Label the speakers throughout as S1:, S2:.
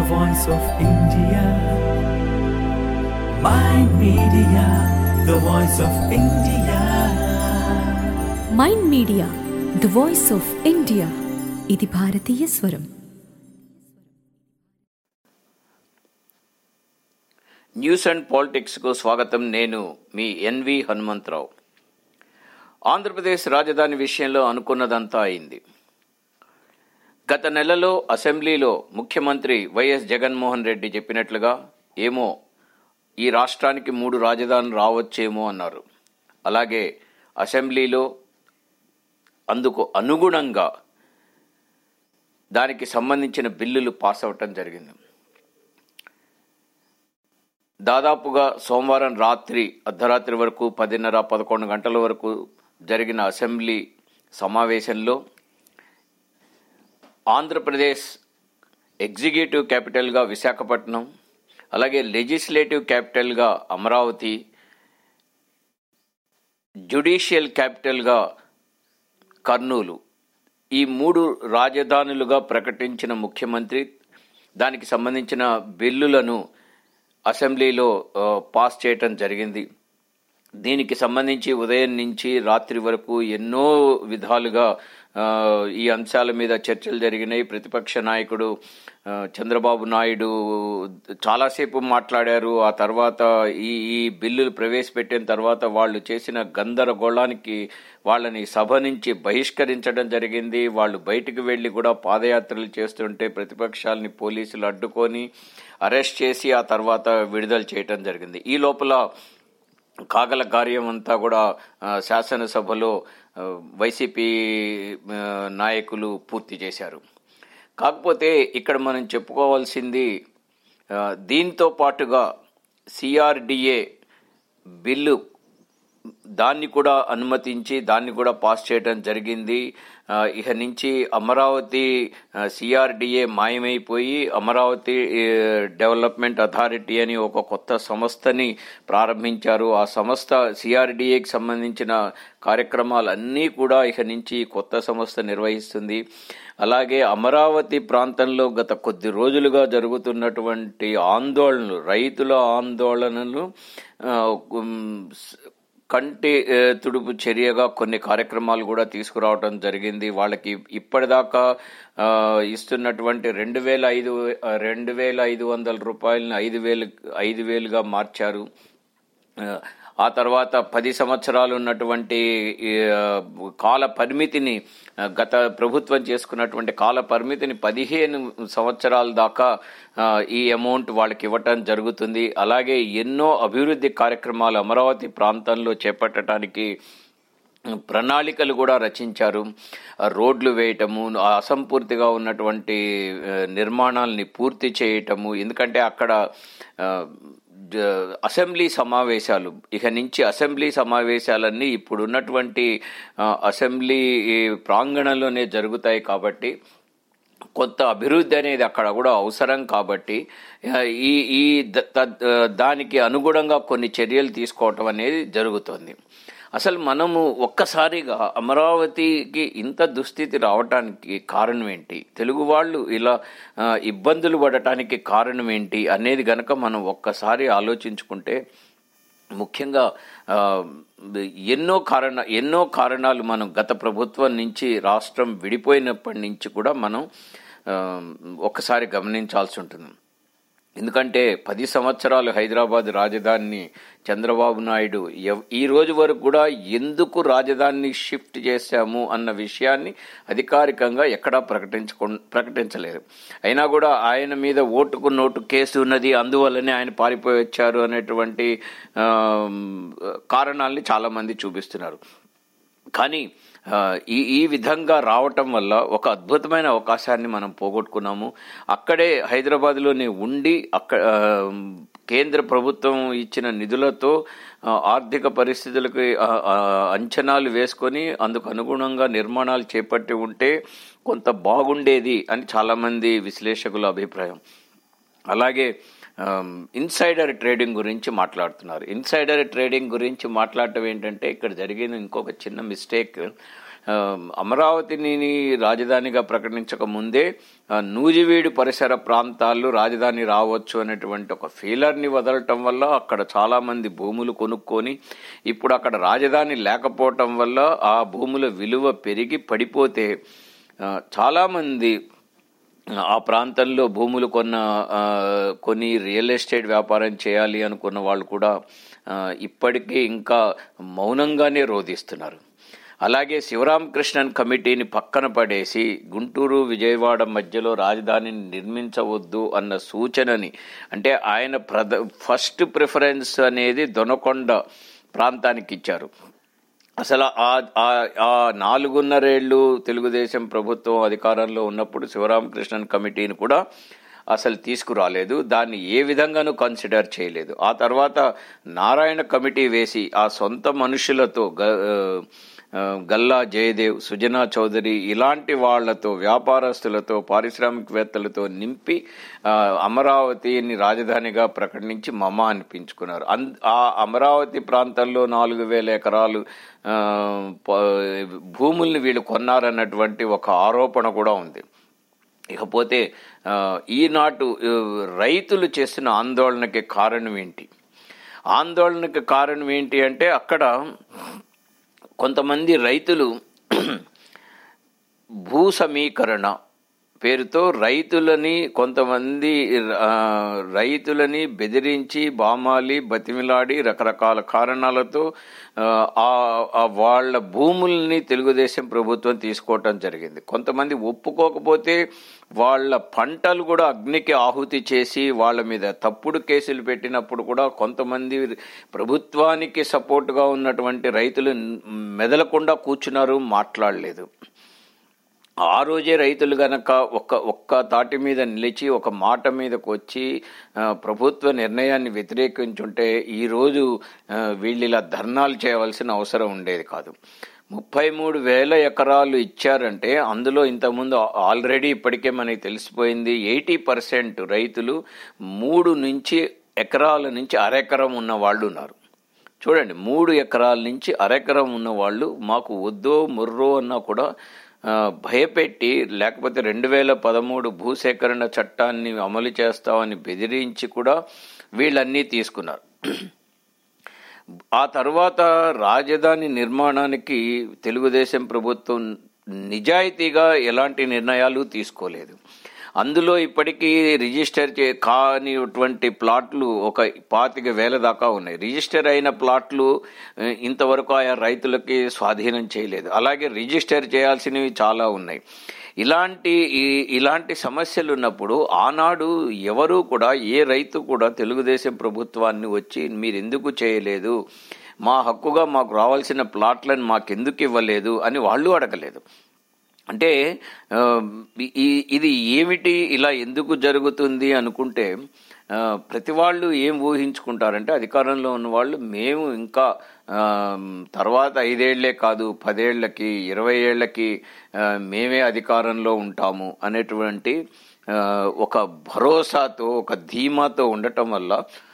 S1: voice of India. My media, the voice of India.
S2: Mind Media the voice of India ఇది భారతీయ స్వరం
S3: news and పాలిటిక్స్కు స్వాగతం నేను మీ N V Hanumantharao Andhra Pradesh రాజధాని విషయంలో అనుకున్నదంతా అయింది గత నెలలో అసెంబ్లీలో ముఖ్యమంత్రి వైఎస్ జగన్మోహన్ రెడ్డి చెప్పినట్లుగా ఏమో ఈ రాష్ట్రానికి మూడు రాజధానులు రావచ్చేమో అన్నారు అలాగే అసెంబ్లీలో అందుకు అనుగుణంగా దానికి సంబంధించిన బిల్లులు పాస్ అవటం జరిగింది దాదాపుగా సోమవారం రాత్రి అర్ధరాత్రి వరకు పదిన్నర పదకొండు గంటల వరకు జరిగిన అసెంబ్లీ సమావేశంలో ఆంధ్రప్రదేశ్ ఎగ్జిక్యూటివ్ క్యాపిటల్గా విశాఖపట్నం అలాగే లెజిస్లేటివ్ క్యాపిటల్గా అమరావతి జ్యుడిషియల్ క్యాపిటల్గా కర్నూలు ఈ మూడు రాజధానులుగా ప్రకటించిన ముఖ్యమంత్రి దానికి సంబంధించిన బిల్లులను అసెంబ్లీలో ఆ, పాస్ చేయటం జరిగింది దీనికి సంబంధించి ఉదయం నుంచి రాత్రి వరకు ఎన్నో విధాలుగా ఆ, ఈ అంశాల మీద చర్చలు జరిగినాయి ప్రతిపక్ష నాయకుడు ఆ, చంద్రబాబు నాయుడు చాలాసేపు మాట్లాడారు ఆ తర్వాత ఈ ఈ బిల్లులు ప్రవేశపెట్టిన తర్వాత వాళ్ళు చేసిన గందరగోళానికి వాళ్ళని సభ నుంచి బహిష్కరించడం జరిగింది వాళ్ళు బయటికి వెళ్ళి కూడా పాదయాత్రలు చేస్తుంటే ప్రతిపక్షాలని పోలీసులు అడ్డుకొని అరెస్ట్ చేసి ఆ తర్వాత విడుదల చేయటం జరిగింది ఈ లోపల కాగల కార్యం అంతా కూడా ఆ, శాసనసభలో ఆ, వైసీపీ ఆ, నాయకులు పూర్తి చేశారు కాకపోతే ఇక్కడ మనం చెప్పుకోవాల్సింది ఆ, దీంతో పాటుగా సిఆర్డిఏ బిల్లు దాన్ని కూడా అనుమతించి దాన్ని కూడా పాస్ చేయడం జరిగింది ఆ, ఇక నుంచి అమరావతి సిఆర్డిఏ మాయమైపోయి అమరావతి ఏ, డెవలప్మెంట్ అథారిటీ అని ఒక కొత్త సంస్థని ప్రారంభించారు ఆ సంస్థ సిఆర్డిఏకి సంబంధించిన కార్యక్రమాలన్నీ కూడా ఇక నుంచి ఈ కొత్త సంస్థ నిర్వహిస్తుంది అలాగే అమరావతి ప్రాంతంలో గత కొద్ది రోజులుగా జరుగుతున్నటువంటి ఆందోళనలు రైతుల ఆందోళనలు ఆ, ఉమ్, స్- కంటి ఏ, తుడుపు చర్యగా కొన్ని కార్యక్రమాలు కూడా తీసుకురావడం జరిగింది వాళ్ళకి ఇప్పటిదాకా ఆ, ఇస్తున్నటువంటి రెండు వేల ఐదు రెండు వేల ఐదు వందల రూపాయలని ఐదు వేలు ఐదు వేలుగా మార్చారు ఆ, ఆ తర్వాత పది సంవత్సరాలు ఉన్నటువంటి ఈ, ఆ, కాల పరిమితిని ఆ, గత ప్రభుత్వం చేసుకున్నటువంటి కాల పరిమితిని పదిహేను సంవత్సరాల దాకా ఆ, ఈ అమౌంట్ వాళ్ళకి ఇవ్వటం జరుగుతుంది అలాగే ఎన్నో అభివృద్ధి కార్యక్రమాలు అమరావతి ప్రాంతంలో చేపట్టడానికి ప్రణాళికలు కూడా రచించారు ఆ రోడ్లు వేయటము ఆ అసంపూర్తిగా ఉన్నటువంటి ఆ, నిర్మాణాలని పూర్తి చేయటము ఎందుకంటే అక్కడ ఆ, జ- అసెంబ్లీ సమావేశాలు ఇక నుంచి అసెంబ్లీ సమావేశాలన్నీ ఇప్పుడు ఉన్నటువంటి ఆ, అసెంబ్లీ ప్రాంగణంలోనే జరుగుతాయి కాబట్టి కొంత అభివృద్ధి అనేది అక్కడ కూడా అవసరం కాబట్టి ఆ, ఈ ఈ ద- త- దానికి అనుగుణంగా కొన్ని చర్యలు తీసుకోవటం అనేది జరుగుతుంది అసలు మనము ఒక్కసారిగా అమరావతికి ఇంత దుస్థితి రావటానికి కారణం ఏంటి తెలుగు వాళ్ళు ఇలా ఆ, ఇబ్బందులు పడటానికి కారణం ఏంటి అనేది గనక మనం ఒక్కసారి ఆలోచించుకుంటే ముఖ్యంగా ఆ, ఎన్నో కారణ ఎన్నో కారణాలు మనం గత ప్రభుత్వం నుంచి రాష్ట్రం విడిపోయినప్పటి నుంచి కూడా మనం ఆ, ఒక్కసారి గమనించాల్సి ఉంటుంది ఎందుకంటే పది సంవత్సరాలు హైదరాబాద్ రాజధానిని చంద్రబాబు నాయుడు ఎవ్- ఈ రోజు వరకు కూడా ఎందుకు రాజధానిని షిఫ్ట్ చేశాము అన్న విషయాన్ని అధికారికంగా ఎక్కడా ప్రకటించుకో ప్రకటించలేదు అయినా కూడా ఆయన మీద ఓటుకు నోటు కేసు ఉన్నది అందువల్లనే ఆయన పారిపోయి వచ్చారు అనేటువంటి ఆ, కారణాలని చాలామంది చూపిస్తున్నారు కానీ ఆ, ఈ ఈ విధంగా రావటం వల్ల ఒక అద్భుతమైన అవకాశాన్ని మనం పోగొట్టుకున్నాము అక్కడే హైదరాబాద్లోనే ఉండి అక్కడ ఆ, కేంద్ర ప్రభుత్వం ఇచ్చిన నిధులతో ఆ, ఆర్థిక పరిస్థితులకు ఆ, ఆ, అంచనాలు వేసుకొని అందుకు అనుగుణంగా నిర్మాణాలు చేపట్టి ఉంటే కొంత బాగుండేది అని చాలామంది విశ్లేషకుల అభిప్రాయం అలాగే ఇన్సైడర్ ట్రేడింగ్ గురించి మాట్లాడుతున్నారు ఇన్సైడర్ ట్రేడింగ్ గురించి మాట్లాడటం ఏంటంటే ఇక్కడ జరిగిన ఇంకొక చిన్న మిస్టేక్ ఆ, అమరావతిని రాజధానిగా ప్రకటించక ముందే ఆ, నూజివీడు పరిసర ప్రాంతాల్లో రాజధాని రావచ్చు అనేటువంటి ఒక ఫీలర్ని వదలటం వల్ల అక్కడ చాలా మంది భూములు కొనుక్కొని ఇప్పుడు అక్కడ రాజధాని లేకపోవటం వల్ల ఆ భూముల విలువ పెరిగి పడిపోతే ఆ, చాలా మంది ఆ ప్రాంతంలో భూములు కొన్న ఆ, కొని రియల్ ఎస్టేట్ వ్యాపారం చేయాలి అనుకున్న వాళ్ళు కూడా ఆ, ఇప్పటికీ ఇంకా మౌనంగానే రోధిస్తున్నారు అలాగే శివరామకృష్ణన్ కమిటీని పక్కన పడేసి గుంటూరు విజయవాడ మధ్యలో రాజధానిని నిర్మించవద్దు అన్న సూచనని అంటే ఆయన ప్రధ ఫస్ట్ ప్రిఫరెన్స్ అనేది దొనకొండ ప్రాంతానికి ఇచ్చారు అసలు ఆ ఆ- ఆ నాలుగున్నరేళ్లు తెలుగుదేశం ప్రభుత్వం అధికారంలో ఉన్నప్పుడు శివరామకృష్ణన్ కమిటీని కూడా అసలు తీసుకురాలేదు దాన్ని ఏ విధంగానూ కన్సిడర్ చేయలేదు ఆ తర్వాత నారాయణ కమిటీ వేసి ఆ సొంత మనుషులతో గ- ఆ, గల్లా జయదేవ్ సుజనా చౌదరి ఇలాంటి వాళ్లతో వ్యాపారస్తులతో పారిశ్రామికవేత్తలతో నింపి ఆ, అమరావతిని రాజధానిగా ప్రకటించి మమ అనిపించుకున్నారు అన్ ఆ అమరావతి ప్రాంతంలో నాలుగు వేల ఎకరాలు ఆ, ప- భూముల్ని వీళ్ళు కొన్నారన్నటువంటి ఒక ఆరోపణ కూడా ఉంది ఇకపోతే ఆ, ఈనాటు ఆ, రైతులు చేసిన ఆందోళనకి కారణం ఏంటి ఆందోళనకి కారణం ఏంటి అంటే అక్కడ కొంతమంది రైతులు భూ సమీకరణ పేరుతో రైతులని కొంతమంది ఆ, రైతులని బెదిరించి బామాలి బతిమిలాడి రకరకాల కారణాలతో ఆ, ఆ- ఆ వాళ్ళ భూముల్ని తెలుగుదేశం ప్రభుత్వం తీసుకోవటం జరిగింది కొంతమంది ఒప్పుకోకపోతే వాళ్ళ పంటలు కూడా అగ్నికి ఆహుతి చేసి వాళ్ళ మీద తప్పుడు కేసులు పెట్టినప్పుడు కూడా కొంతమంది ప్రభుత్వానికి సపోర్టుగా ఉన్నటువంటి రైతులు మెదలకుండా కూర్చున్నారు మాట్లాడలేదు ఆ రోజే రైతులు గనక ఒక్క ఒక్క తాటి మీద నిలిచి ఒక మాట మీదకు వచ్చి ఆ, ప్రభుత్వ నిర్ణయాన్ని వ్యతిరేకించుంటే ఈరోజు ఆ, వీళ్ళు ఇలా ధర్నాలు చేయవలసిన అవసరం ఉండేది కాదు ముప్పై మూడు వేల ఎకరాలు ఇచ్చారంటే అందులో ఇంతకుముందు ఆల్రెడీ ఇప్పటికే మనకి తెలిసిపోయింది ఎయిటీ పర్సెంట్ రైతులు మూడు నుంచి ఎకరాల నుంచి అరెకరం ఉన్న వాళ్ళు ఉన్నారు చూడండి మూడు ఎకరాల నుంచి అరెకరం ఉన్న వాళ్ళు మాకు వద్దో ముర్రో అన్నా కూడా ఆ, భయపెట్టి లేకపోతే రెండు వేల పదమూడు భూసేకరణ చట్టాన్ని అమలు చేస్తామని బెదిరించి కూడా వీళ్ళన్నీ తీసుకున్నారు ఆ తర్వాత రాజధాని నిర్మాణానికి తెలుగుదేశం ప్రభుత్వం నిజాయితీగా ఎలాంటి నిర్ణయాలు తీసుకోలేదు అందులో ఇప్పటికీ రిజిస్టర్ చే కానిటువంటి ప్లాట్లు ఒక పాతిక వేల దాకా ఉన్నాయి రిజిస్టర్ అయిన ప్లాట్లు ఆ, ఇంతవరకు ఆయా రైతులకి స్వాధీనం చేయలేదు అలాగే రిజిస్టర్ చేయాల్సినవి చాలా ఉన్నాయి ఇలాంటి ఈ- ఇలాంటి సమస్యలు ఉన్నప్పుడు ఆనాడు ఎవరు కూడా ఏ రైతు కూడా తెలుగుదేశం ప్రభుత్వాన్ని వచ్చి మీరు ఎందుకు చేయలేదు మా హక్కుగా మాకు రావాల్సిన ప్లాట్లను మాకెందుకు ఇవ్వలేదు అని వాళ్ళు అడగలేదు అంటే ఆ, ఈ- ఇది ఏమిటి ఇలా ఎందుకు జరుగుతుంది అనుకుంటే ఆ, ప్రతి వాళ్ళు ఏం ఊహించుకుంటారంటే అధికారంలో ఉన్న వాళ్ళు మేము ఇంకా ఆ, తర్వాత ఐదేళ్లే కాదు పదేళ్లకి ఇరవై ఏళ్లకి ఆ, మేమే అధికారంలో ఉంటాము అనేటువంటి ఆ, ఒక భరోసాతో ఒక ధీమాతో ఉండటం వల్ల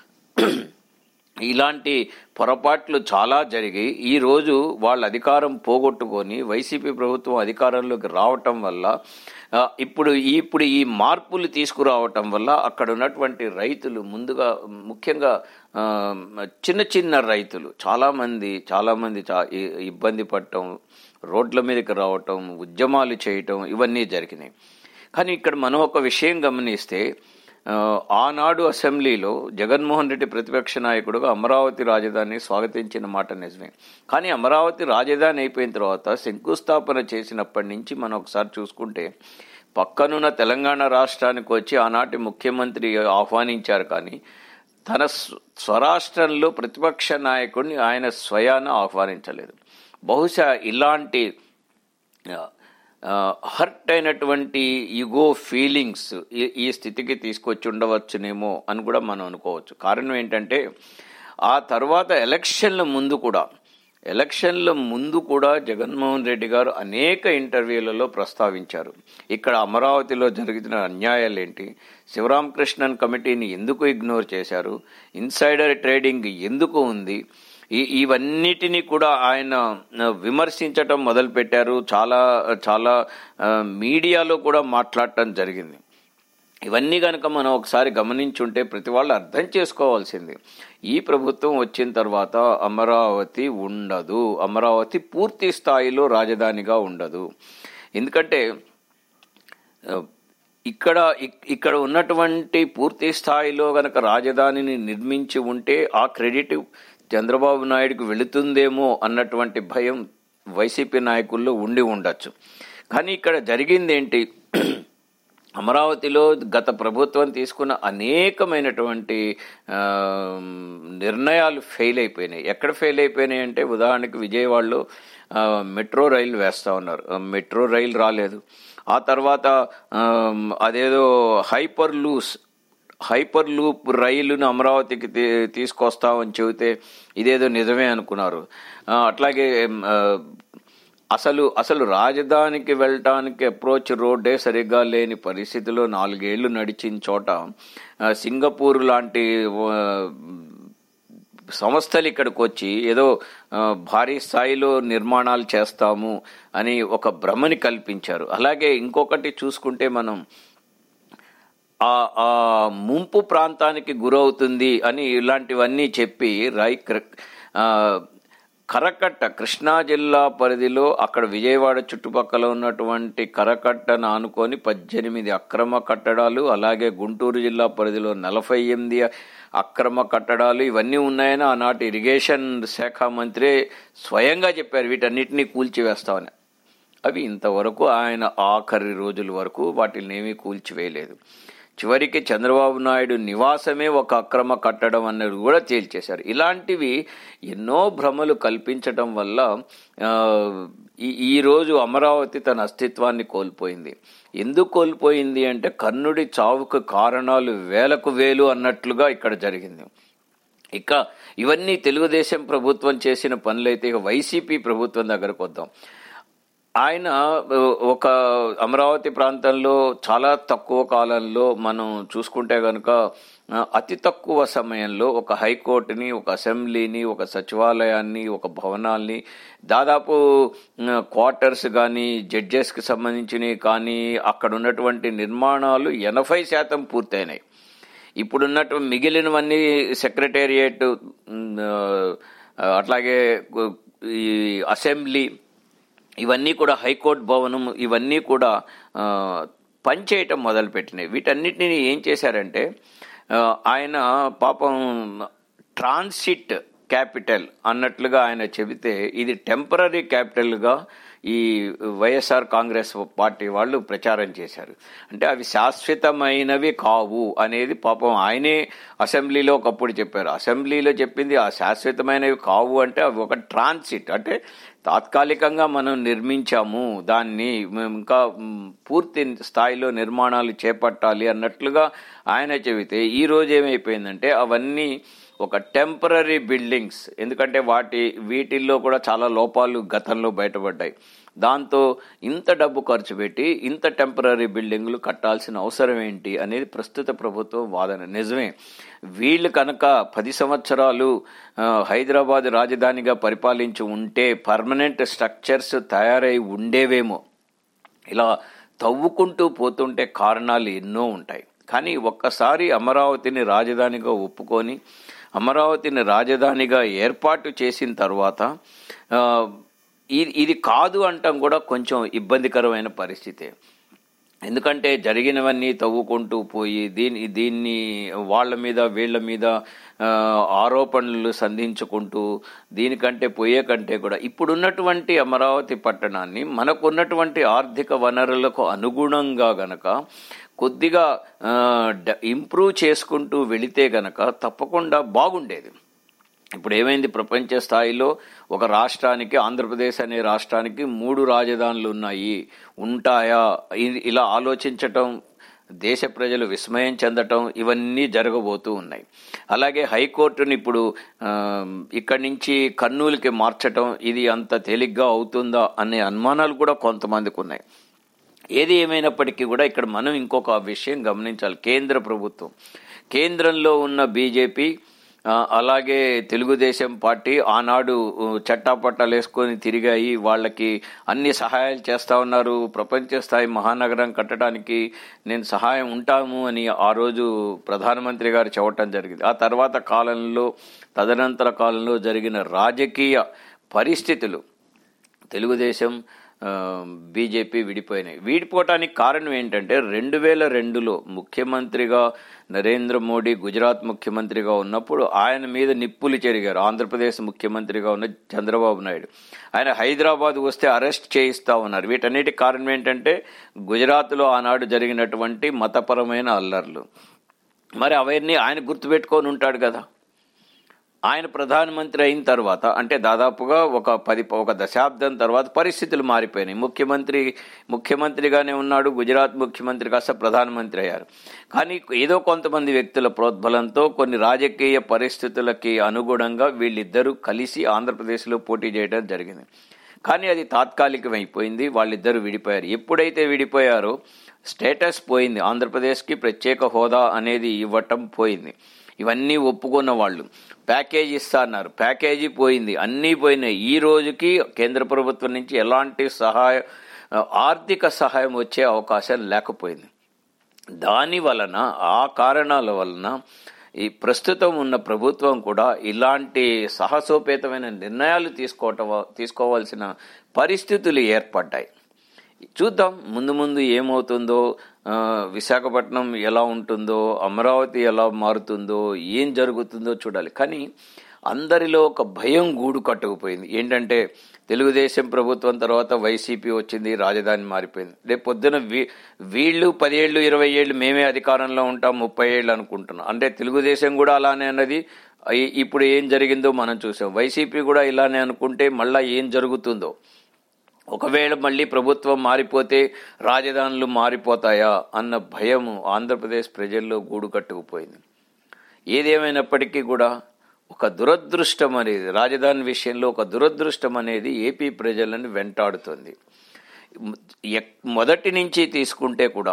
S3: ఇలాంటి పొరపాట్లు చాలా జరిగి ఈ రోజు వాళ్ళ అధికారం పోగొట్టుకొని వైసీపీ ప్రభుత్వం అధికారంలోకి రావటం వల్ల ఆ, ఇప్పుడు ఈ- ఇప్పుడు ఈ మార్పులు తీసుకురావటం వల్ల అక్కడ ఉన్నటువంటి రైతులు ముందుగా ముఖ్యంగా ఆ, చిన్న చిన్న రైతులు చాలామంది చాలామంది చా ఇ- ఇబ్బంది పడటం రోడ్ల మీదకి రావటం ఉద్యమాలు చేయటం ఇవన్నీ జరిగినాయి కానీ ఇక్కడ మనం ఒక విషయం గమనిస్తే ఆ, ఆనాడు అసెంబ్లీలో జగన్మోహన్ రెడ్డి ప్రతిపక్ష నాయకుడుగా అమరావతి రాజధాని స్వాగతించిన మాట నిజమే కానీ అమరావతి రాజధాని అయిపోయిన తర్వాత శంకుస్థాపన చేసినప్పటి నుంచి మనం ఒకసారి చూసుకుంటే పక్కనున్న తెలంగాణ రాష్ట్రానికి వచ్చి ఆనాటి ముఖ్యమంత్రి ఆహ్వానించారు కానీ తన స్వ- స్వరాష్ట్రంలో ప్రతిపక్ష నాయకుడిని ఆయన స్వయాన ఆహ్వానించలేదు బహుశా ఇలాంటి హర్ట్ అయినటువంటి ఈగో ఫీలింగ్స్ ఈ- ఈ స్థితికి తీసుకొచ్చి ఉండవచ్చునేమో అని కూడా మనం అనుకోవచ్చు కారణం ఏంటంటే ఆ తర్వాత ఎలక్షన్ల ముందు కూడా ఎలక్షన్ల ముందు కూడా జగన్మోహన్ రెడ్డి గారు అనేక ఇంటర్వ్యూలలో ప్రస్తావించారు ఇక్కడ అమరావతిలో జరిగిన అన్యాయాలు ఏంటి శివరామకృష్ణన్ కమిటీని ఎందుకు ఇగ్నోర్ చేశారు ఇన్సైడర్ ట్రేడింగ్ ఎందుకు ఉంది ఈ ఇవన్నిటినీ కూడా ఆయన ఆ, విమర్శించటం మొదలుపెట్టారు చాలా చాలా ఆ, మీడియాలో కూడా మాట్లాడటం జరిగింది ఇవన్నీ కనుక మనం ఒకసారి గమనించుంటే ప్రతి వాళ్ళు అర్థం చేసుకోవాల్సింది ఈ ప్రభుత్వం వచ్చిన తర్వాత అమరావతి ఉండదు అమరావతి పూర్తి స్థాయిలో రాజధానిగా ఉండదు ఎందుకంటే ఆ, ఇక్కడ ఇక్- ఇక్కడ ఉన్నటువంటి పూర్తి స్థాయిలో గనక రాజధానిని నిర్మించి ఉంటే ఆ క్రెడిట్ చంద్రబాబు నాయుడుకు వెళుతుందేమో అన్నటువంటి భయం వైసీపీ నాయకుల్లో ఉండి ఉండొచ్చు కానీ ఇక్కడ జరిగింది ఏంటి అమరావతిలో గత ప్రభుత్వం తీసుకున్న అనేకమైనటువంటి ఆ, నిర్ణయాలు ఫెయిల్ అయిపోయినాయి ఎక్కడ ఫెయిల్ అయిపోయినాయి అంటే ఉదాహరణకి విజయవాడలో ఆ, మెట్రో రైలు వేస్తా ఉన్నారు ఆ, మెట్రో రైలు రాలేదు ఆ తర్వాత ఆ, అదేదో హైపర్ లూస్ హైపర్ లూప్ రైలును అమరావతికి తీ- తీసుకొస్తామని చెబితే ఇదేదో నిజమే అనుకున్నారు ఆ, అట్లాగే ఆ, అసలు అసలు రాజధానికి వెళ్ళటానికి అప్రోచ్ రోడ్డే సరిగ్గా లేని పరిస్థితిలో నాలుగేళ్లు నడిచిన చోట ఆ, సింగపూర్ లాంటి ఆ, సంస్థలు ఇక్కడికి వచ్చి ఏదో ఆ, భారీ స్థాయిలో నిర్మాణాలు చేస్తాము అని ఒక భ్రమని కల్పించారు అలాగే ఇంకొకటి చూసుకుంటే మనం ఆ ఆ ముంపు ప్రాంతానికి గురవుతుంది అని ఇలాంటివన్నీ చెప్పి రై క్ర- ఆ, కరకట్ట కృష్ణా జిల్లా పరిధిలో అక్కడ విజయవాడ చుట్టుపక్కల ఉన్నటువంటి కరకట్టను ఆనుకొని పద్దెనిమిది అక్రమ కట్టడాలు అలాగే గుంటూరు జిల్లా పరిధిలో నలభై ఎనిమిది అక్రమ కట్టడాలు ఇవన్నీ ఉన్నాయని ఆనాటి ఇరిగేషన్ శాఖ మంత్రి స్వయంగా చెప్పారు వీటన్నిటినీ కూల్చివేస్తామని అవి ఇంతవరకు ఆయన ఆఖరి రోజుల వరకు వాటిని ఏమీ కూల్చివేయలేదు చివరికి చంద్రబాబు నాయుడు నివాసమే ఒక అక్రమ కట్టడం అన్నది కూడా తేల్చేశారు ఇలాంటివి ఎన్నో భ్రమలు కల్పించడం వల్ల ఆ, ఈ ఈరోజు అమరావతి తన అస్తిత్వాన్ని కోల్పోయింది ఎందుకు కోల్పోయింది అంటే కర్ణుడి చావుకు కారణాలు వేలకు వేలు అన్నట్లుగా ఇక్కడ జరిగింది ఇక ఇవన్నీ తెలుగుదేశం ప్రభుత్వం చేసిన పనులైతే ఇక వైసీపీ ప్రభుత్వం దగ్గరకు వద్దాం ఆయన ఆ, ఒక అమరావతి ప్రాంతంలో చాలా తక్కువ కాలంలో మనం చూసుకుంటే కనుక ఆ, అతి తక్కువ సమయంలో ఒక హైకోర్టుని ఒక అసెంబ్లీని ఒక సచివాలయాన్ని ఒక భవనాల్ని దాదాపు క్వార్టర్స్ కానీ జడ్జెస్కి సంబంధించినవి కానీ అక్కడ ఉన్నటువంటి నిర్మాణాలు ఎనభై శాతం పూర్తయినాయి ఇప్పుడున్నట్టు మిగిలినవన్నీ సెక్రటేరియట్ ఉమ్, ఆ, అట్లాగే గు- ఈ అసెంబ్లీ ఇవన్నీ కూడా హైకోర్టు భవనం ఇవన్నీ కూడా ఆ, పనిచేయటం మొదలుపెట్టినాయి వీటన్నిటిని ఏం చేశారంటే ఆ, ఆయన పాపం ట్రాన్సిట్ క్యాపిటల్ అన్నట్లుగా ఆయన చెబితే ఇది టెంపరీ క్యాపిటల్గా ఈ వైఎస్ఆర్ కాంగ్రెస్ పార్టీ వాళ్ళు ప్రచారం చేశారు అంటే అవి శాశ్వతమైనవి కావు అనేది పాపం ఆయనే అసెంబ్లీలో ఒకప్పుడు చెప్పారు అసెంబ్లీలో చెప్పింది ఆ శాశ్వతమైనవి కావు అంటే అవి ఒక ట్రాన్సిట్ అంటే తాత్కాలికంగా మనం నిర్మించాము దాన్ని మేము ఇంకా మ్, పూర్తి స్థాయిలో నిర్మాణాలు చేపట్టాలి అన్నట్లుగా ఆయన చెబితే ఈ రోజు ఏమైపోయిందంటే అవన్నీ ఒక టెంపరీ బిల్డింగ్స్ ఎందుకంటే వాటి వీటిల్లో కూడా చాలా లోపాలు గతంలో బయటపడ్డాయి దాంతో ఇంత డబ్బు ఖర్చు పెట్టి ఇంత టెంపరీ బిల్డింగ్లు కట్టాల్సిన అవసరం ఏంటి అనేది ప్రస్తుత ప్రభుత్వం వాదన నిజమే వీళ్ళు కనుక పది సంవత్సరాలు ఆ, హైదరాబాద్ రాజధానిగా పరిపాలించి ఉంటే పర్మనెంట్ స్ట్రక్చర్స్ తయారై ఉండేవేమో ఇలా తవ్వుకుంటూ పోతుంటే కారణాలు ఎన్నో ఉంటాయి కానీ ఒక్కసారి అమరావతిని రాజధానిగా ఒప్పుకొని అమరావతిని రాజధానిగా ఏర్పాటు చేసిన తర్వాత ఆ, ఇది ఇది కాదు అంటాం కూడా కొంచెం ఇబ్బందికరమైన పరిస్థితే ఎందుకంటే జరిగినవన్నీ తవ్వుకుంటూ పోయి దీని దీన్ని వాళ్ళ మీద వీళ్ళ మీద ఆ, ఆరోపణలు సంధించుకుంటూ దీనికంటే పోయే కంటే కూడా ఇప్పుడున్నటువంటి అమరావతి పట్టణాన్ని మనకున్నటువంటి ఆర్థిక వనరులకు అనుగుణంగా గనక కొద్దిగా ఆ, డ- ఇంప్రూవ్ చేసుకుంటూ వెళితే గనక తప్పకుండా బాగుండేది ఇప్పుడు ఏమైంది ప్రపంచ స్థాయిలో ఒక రాష్ట్రానికి ఆంధ్రప్రదేశ్ అనే రాష్ట్రానికి మూడు రాజధానులు ఉన్నాయి ఉంటాయా ఇ- ఇలా ఆలోచించటం దేశ ప్రజలు విస్మయం చెందటం ఇవన్నీ జరగబోతూ ఉన్నాయి అలాగే హైకోర్టుని ఇప్పుడు ఆ, ఇక్కడి నుంచి కర్నూలుకి మార్చటం ఇది అంత తేలిగ్గా అవుతుందా అనే అనుమానాలు కూడా కొంతమందికి ఉన్నాయి ఏది ఏమైనప్పటికీ కూడా ఇక్కడ మనం ఇంకొక విషయం గమనించాలి కేంద్ర ప్రభుత్వం కేంద్రంలో ఉన్న బీజేపీ ఆ, అలాగే తెలుగుదేశం పార్టీ ఆనాడు ఉ, చట్టాపట్టాలు వేసుకొని తిరిగాయి వాళ్ళకి అన్ని సహాయాలు చేస్తా ఉన్నారు ప్రపంచ స్థాయి మహానగరం కట్టడానికి నేను సహాయం ఉంటాము అని ఆ రోజు ప్రధానమంత్రి గారు చెప్పటం జరిగింది ఆ తర్వాత కాలంలో తదనంతర కాలంలో జరిగిన రాజకీయ పరిస్థితులు తెలుగుదేశం ఆ, బీజేపీ విడిపోయినాయి విడిపోవటానికి కారణం ఏంటంటే రెండు వేల రెండులో ముఖ్యమంత్రిగా నరేంద్ర మోడీ గుజరాత్ ముఖ్యమంత్రిగా ఉన్నప్పుడు ఆయన మీద నిప్పులు చెరిగారు ఆంధ్రప్రదేశ్ ముఖ్యమంత్రిగా ఉన్న చంద్రబాబు నాయుడు ఆయన హైదరాబాద్ వస్తే అరెస్ట్ చేయిస్తా ఉన్నారు వీటన్నిటికి కారణం ఏంటంటే గుజరాత్లో ఆనాడు జరిగినటువంటి మతపరమైన అల్లర్లు మరి అవన్నీ ఆయన గుర్తుపెట్టుకొని ఉంటాడు కదా ఆయన ప్రధానమంత్రి అయిన తర్వాత అంటే దాదాపుగా ఒక పది ఒక దశాబ్దం తర్వాత పరిస్థితులు మారిపోయినాయి ముఖ్యమంత్రి ముఖ్యమంత్రిగానే ఉన్నాడు గుజరాత్ ముఖ్యమంత్రి కాస్త ప్రధానమంత్రి అయ్యారు కానీ ఏదో కొంతమంది వ్యక్తుల ప్రోద్బలంతో కొన్ని రాజకీయ పరిస్థితులకి అనుగుణంగా వీళ్ళిద్దరూ కలిసి ఆంధ్రప్రదేశ్లో పోటీ చేయడం జరిగింది కానీ అది తాత్కాలికమైపోయింది వాళ్ళిద్దరూ విడిపోయారు ఎప్పుడైతే విడిపోయారో స్టేటస్ పోయింది ఆంధ్రప్రదేశ్కి ప్రత్యేక హోదా అనేది ఇవ్వటం పోయింది ఇవన్నీ ఒప్పుకున్న వాళ్ళు ప్యాకేజీ ఇస్తా అన్నారు ప్యాకేజీ పోయింది అన్నీ పోయినాయి ఈ రోజుకి కేంద్ర ప్రభుత్వం నుంచి ఎలాంటి సహాయ ఆర్థిక సహాయం వచ్చే అవకాశం లేకపోయింది దాని వలన ఆ కారణాల వలన ఈ ప్రస్తుతం ఉన్న ప్రభుత్వం కూడా ఇలాంటి సాహసోపేతమైన నిర్ణయాలు తీసుకోవటం తీసుకోవాల్సిన పరిస్థితులు ఏర్పడ్డాయి చూద్దాం ముందు ముందు ఏమవుతుందో ఆ, విశాఖపట్నం ఎలా ఉంటుందో అమరావతి ఎలా మారుతుందో ఏం జరుగుతుందో చూడాలి కానీ అందరిలో ఒక భయం గూడు కట్టుకుపోయింది ఏంటంటే తెలుగుదేశం ప్రభుత్వం తర్వాత వైసీపీ వచ్చింది రాజధాని మారిపోయింది రేపు పొద్దున వీ వీళ్ళు పదేళ్ళు ఇరవై ఏళ్ళు మేమే అధికారంలో ఉంటాం ముప్పై ఏళ్ళు అనుకుంటున్నాం అంటే తెలుగుదేశం కూడా అలానే అన్నది ఈ- ఇప్పుడు ఏం జరిగిందో మనం చూసాం వైసీపీ కూడా ఇలానే అనుకుంటే మళ్ళా ఏం జరుగుతుందో ఒకవేళ మళ్ళీ ప్రభుత్వం మారిపోతే రాజధానులు మారిపోతాయా అన్న భయము ఆంధ్రప్రదేశ్ ప్రజల్లో గూడు కట్టుకుపోయింది ఏదేమైనప్పటికీ కూడా ఒక దురదృష్టం అనేది రాజధాని విషయంలో ఒక దురదృష్టం అనేది ఏపీ ప్రజలను వెంటాడుతుంది ఎక్- మొదటి నుంచి తీసుకుంటే కూడా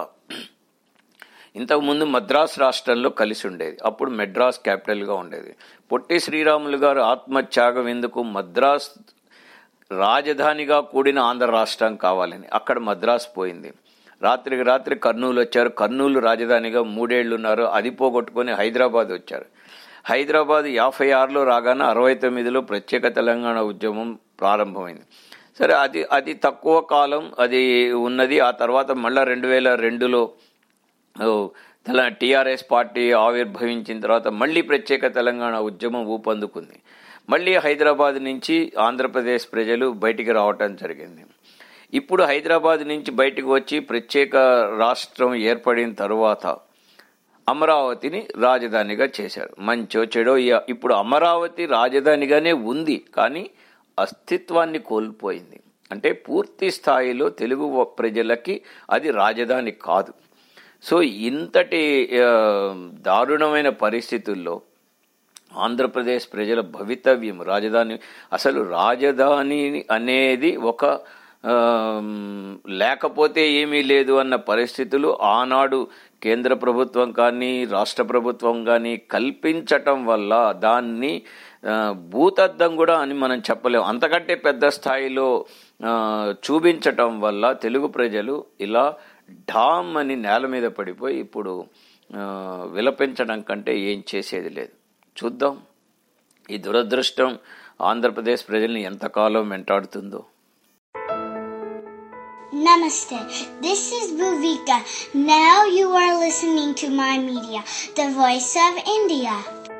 S3: ఇంతకుముందు మద్రాస్ రాష్ట్రంలో కలిసి ఉండేది అప్పుడు మెడ్రాస్ క్యాపిటల్గా ఉండేది పొట్టి శ్రీరాములు గారు ఆత్మత్యాగం ఎందుకు మద్రాస్ రాజధానిగా కూడిన ఆంధ్ర రాష్ట్రం కావాలని అక్కడ మద్రాస్ పోయింది రాత్రికి రాత్రి కర్నూలు వచ్చారు కర్నూలు రాజధానిగా మూడేళ్లు ఉన్నారు అది పోగొట్టుకొని హైదరాబాద్ వచ్చారు హైదరాబాద్ యాభై ఆరులో రాగానే అరవై తొమ్మిదిలో ప్రత్యేక తెలంగాణ ఉద్యమం ప్రారంభమైంది సరే అది అది తక్కువ కాలం అది ఉన్నది ఆ తర్వాత మళ్ళా రెండు వేల రెండులో ఓ, తెల టీఆర్ఎస్ పార్టీ ఆవిర్భవించిన తర్వాత మళ్ళీ ప్రత్యేక తెలంగాణ ఉద్యమం ఊపందుకుంది మళ్ళీ హైదరాబాద్ నుంచి ఆంధ్రప్రదేశ్ ప్రజలు బయటికి రావటం జరిగింది ఇప్పుడు హైదరాబాద్ నుంచి బయటికి వచ్చి ప్రత్యేక రాష్ట్రం ఏర్పడిన తరువాత అమరావతిని రాజధానిగా చేశారు మంచో చెడో ఇయ- ఇప్పుడు అమరావతి రాజధానిగానే ఉంది కానీ అస్తిత్వాన్ని కోల్పోయింది అంటే పూర్తి స్థాయిలో తెలుగు ప్రజలకి అది రాజధాని కాదు సో ఇంతటి ఆ, దారుణమైన పరిస్థితుల్లో ఆంధ్రప్రదేశ్ ప్రజల భవితవ్యం రాజధాని అసలు రాజధాని అనేది ఒక ఆమ్, లేకపోతే ఏమీ లేదు అన్న పరిస్థితులు ఆనాడు కేంద్ర ప్రభుత్వం కానీ రాష్ట్ర ప్రభుత్వం కానీ కల్పించటం వల్ల దాన్ని ఆ, భూతద్దం కూడా అని మనం చెప్పలేం అంతకంటే పెద్ద స్థాయిలో ఆ, చూపించటం వల్ల తెలుగు ప్రజలు ఇలా ఢామ్ అని నేల మీద పడిపోయి ఇప్పుడు ఆ, విలపించడం కంటే ఏం చేసేది లేదు చూద్దాం ఈ దురదృష్టం ఆంధ్రప్రదేశ్ ప్రజల్ని ఎంతకాలం వెంటాడుతుందో
S4: Namaste. This is Bhuvika. Now you are listening to my media, the voice of India.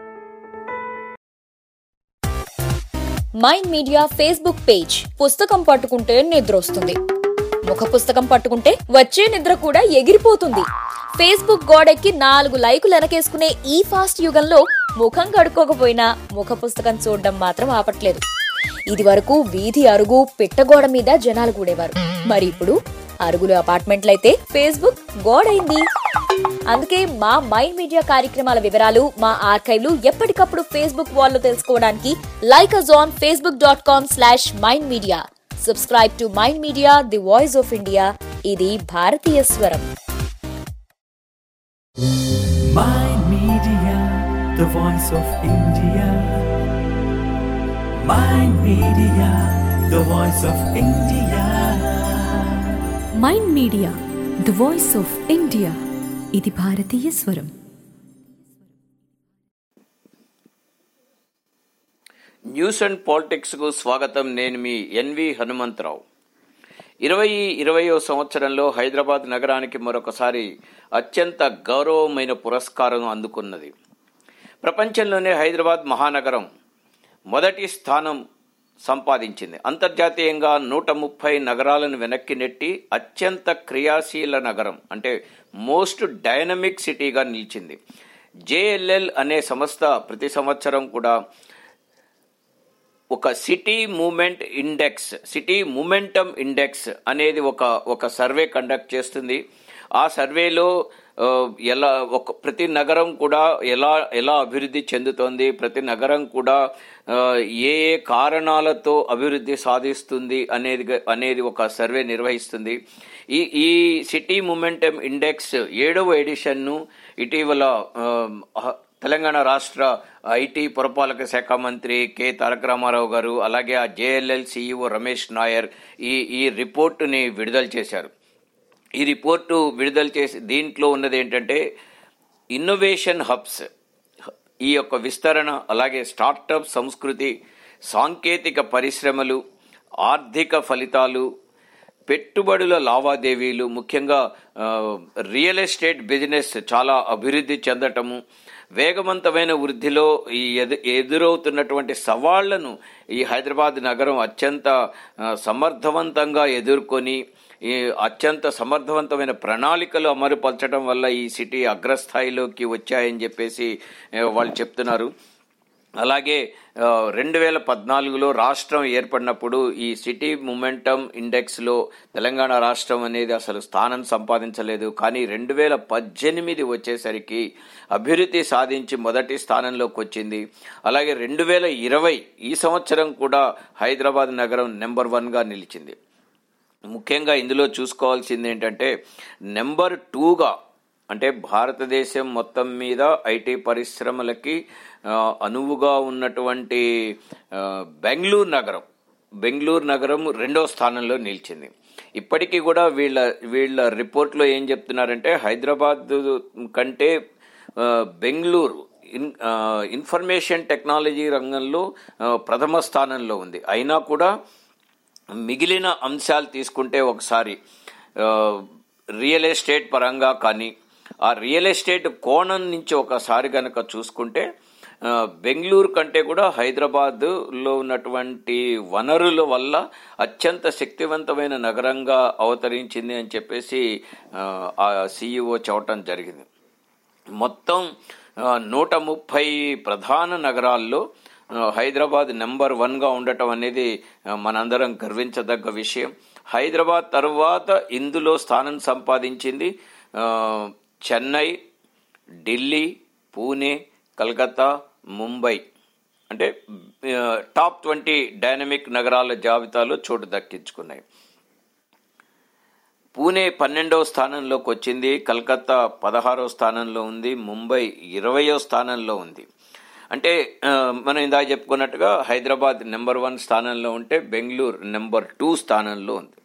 S5: Mind Media Facebook page పుస్తకం పట్టుకుంటే నిద్ర వస్తుంది ముఖ పుస్తకం పట్టుకుంటే వచ్చే నిద్ర కూడా ఎగిరిపోతుంది ఫేస్బుక్ గోడెక్కి నాలుగు లైకులు వెనకేసుకునే ఈ ఫాస్ట్ యుగంలో ముఖం కడుక్కోకపోయినా ముఖ పుస్తకం చూడడం మాత్రం ఆపట్లేదు ఇది వరకు వీధి అరుగు పిట్టగోడ మీద జనాలు కూడేవారు మరి ఇప్పుడు అరుగులు అపార్ట్మెంట్లయితే ఫేస్బుక్ గోడైంది అందుకే మా మైండ్ మీడియా కార్యక్రమాల వివరాలు మా ఆర్కైవ్లు ఎప్పటికప్పుడు ఫేస్బుక్ వాల్లో తెలుసుకోవడానికి like us on Facebook dot com slash Mind Media subscribe to Mind Media the voice of India ఇది భారతీయ స్వరం
S1: My Media, the voice of India. Mind Media, the voice of India.
S2: Mind Media the voice of India ఇది భారతీయ స్వరం
S3: news and పాలిటిక్స్కు స్వాగతం నేను మీ N V Hanumantharao ఇరవై ఇరవయో సంవత్సరంలో హైదరాబాద్ నగరానికి మరొకసారి అత్యంత గౌరవమైన పురస్కారం అందుకున్నది ప్రపంచంలోనే హైదరాబాద్ మహానగరం మొదటి స్థానం సంపాదించింది అంతర్జాతీయంగా నూట ముప్పై నగరాలను వెనక్కి నెట్టి అత్యంత క్రియాశీల నగరం అంటే మోస్ట్ డైనమిక్ సిటీగా నిలిచింది జేఎల్ఎల్ అనే సంస్థ ప్రతి సంవత్సరం కూడా ఒక city moment index city momentum index అనేది ఒక ఒక సర్వే కండక్ట్ చేస్తుంది ఆ సర్వేలో ఆ, ఎలా ఒక ప్రతి నగరం కూడా ఎలా ఎలా అభివృద్ధి చెందుతోంది ప్రతి నగరం కూడా ఆ, ఏ ఏ కారణాలతో అభివృద్ధి సాధిస్తుంది అనేది అనేది ఒక సర్వే నిర్వహిస్తుంది ఈ ఈ సిటీ మూమెంటం ఇండెక్స్ ఏడవ ఎడిషన్ను ఇటీవల ఆ, తెలంగాణ రాష్ట్ర ఐటీ పురపాలక శాఖ మంత్రి కె తారక రామారావు గారు అలాగే ఆ జేఎల్ఎల్ సిఇఓ రమేష్ నాయర్ ఈ ఈ రిపోర్టుని విడుదల చేశారు ఈ రిపోర్టు విడుదల చేసి దీంట్లో ఉన్నది ఏంటంటే ఇన్నోవేషన్ హబ్స్ ఈ యొక్క విస్తరణ అలాగే స్టార్టప్ సంస్కృతి సాంకేతిక పరిశ్రమలు ఆర్థిక ఫలితాలు పెట్టుబడుల లావాదేవీలు ముఖ్యంగా ఆ, రియల్ ఎస్టేట్ బిజినెస్ చాలా అభివృద్ధి చెందటము వేగవంతమైన వృద్ధిలో ఈ ఎదు ఎదురవుతున్నటువంటి సవాళ్లను ఈ హైదరాబాద్ నగరం అత్యంత ఆ, సమర్థవంతంగా ఎదుర్కొని ఈ అత్యంత సమర్థవంతమైన ప్రణాళికలు అమలుపరచడం వల్ల ఈ సిటీ అగ్రస్థాయిలోకి వచ్చాయని చెప్పేసి ఆ, వాళ్ళు చెప్తున్నారు అలాగే రెండు వేల పద్నాలుగులో రాష్ట్రం ఏర్పడినప్పుడు ఈ సిటీ మూమెంటం ఇండెక్స్లో తెలంగాణ రాష్ట్రం అనేది అసలు స్థానం సంపాదించలేదు కానీ రెండు వేల పద్దెనిమిది వచ్చేసరికి అభివృద్ధి సాధించి మొదటి స్థానంలోకి వచ్చింది అలాగే రెండు వేల ఇరవై ఈ సంవత్సరం కూడా హైదరాబాద్ నగరం నెంబర్ వన్గా నిలిచింది ముఖ్యంగా ఇందులో చూసుకోవాల్సింది ఏంటంటే నెంబర్ టూగా అంటే భారతదేశం మొత్తం మీద ఐటీ పరిశ్రమలకి ఆ, అనువుగా ఉన్నటువంటి ఆ, బెంగళూరు నగరం బెంగళూరు నగరం రెండో స్థానంలో నిలిచింది ఇప్పటికీ కూడా వీళ్ళ వీళ్ళ రిపోర్ట్లో ఏం చెప్తున్నారంటే హైదరాబాద్ కంటే ఆ, బెంగళూరు ఇన్ ఆ, ఇన్ఫర్మేషన్ టెక్నాలజీ రంగంలో ఆ, ప్రథమ స్థానంలో ఉంది అయినా కూడా మిగిలిన అంశాలు తీసుకుంటే ఒకసారి ఆ, రియల్ ఎస్టేట్ పరంగా కానీ ఆ రియల్ ఎస్టేట్ కోణం నుంచి ఒకసారి కనుక చూసుకుంటే ఆ, బెంగళూరు కంటే కూడా హైదరాబాద్లో ఉన్నటువంటి వనరుల వల్ల అత్యంత శక్తివంతమైన నగరంగా అవతరించింది అని చెప్పేసి ఆ, ఆ సీఈఓ చెప్పటం జరిగింది మొత్తం ఆ, నూట ముప్పై ప్రధాన నగరాల్లో ఆ, హైదరాబాద్ నెంబర్ వన్గా ఉండటం అనేది ఆ, మనందరం గర్వించదగ్గ విషయం హైదరాబాద్ తర్వాత ఇందులో స్థానం సంపాదించింది ఆ, చెన్నై ఢిల్లీ పూణే కలకత్తా ముంబై అంటే ఆ, టాప్ ట్వంటీ డైనమిక్ నగరాల జాబితాలో చోటు దక్కించుకున్నాయి పూణే పన్నెండవ స్థానంలోకి వచ్చింది కలకత్తా పదహారవ స్థానంలో ఉంది ముంబై ఇరవయో స్థానంలో ఉంది అంటే ఆ, మనం ఇందాక చెప్పుకున్నట్టుగా హైదరాబాద్ నెంబర్ వన్ స్థానంలో ఉంటే బెంగళూరు నెంబర్ టూ స్థానంలో ఉంది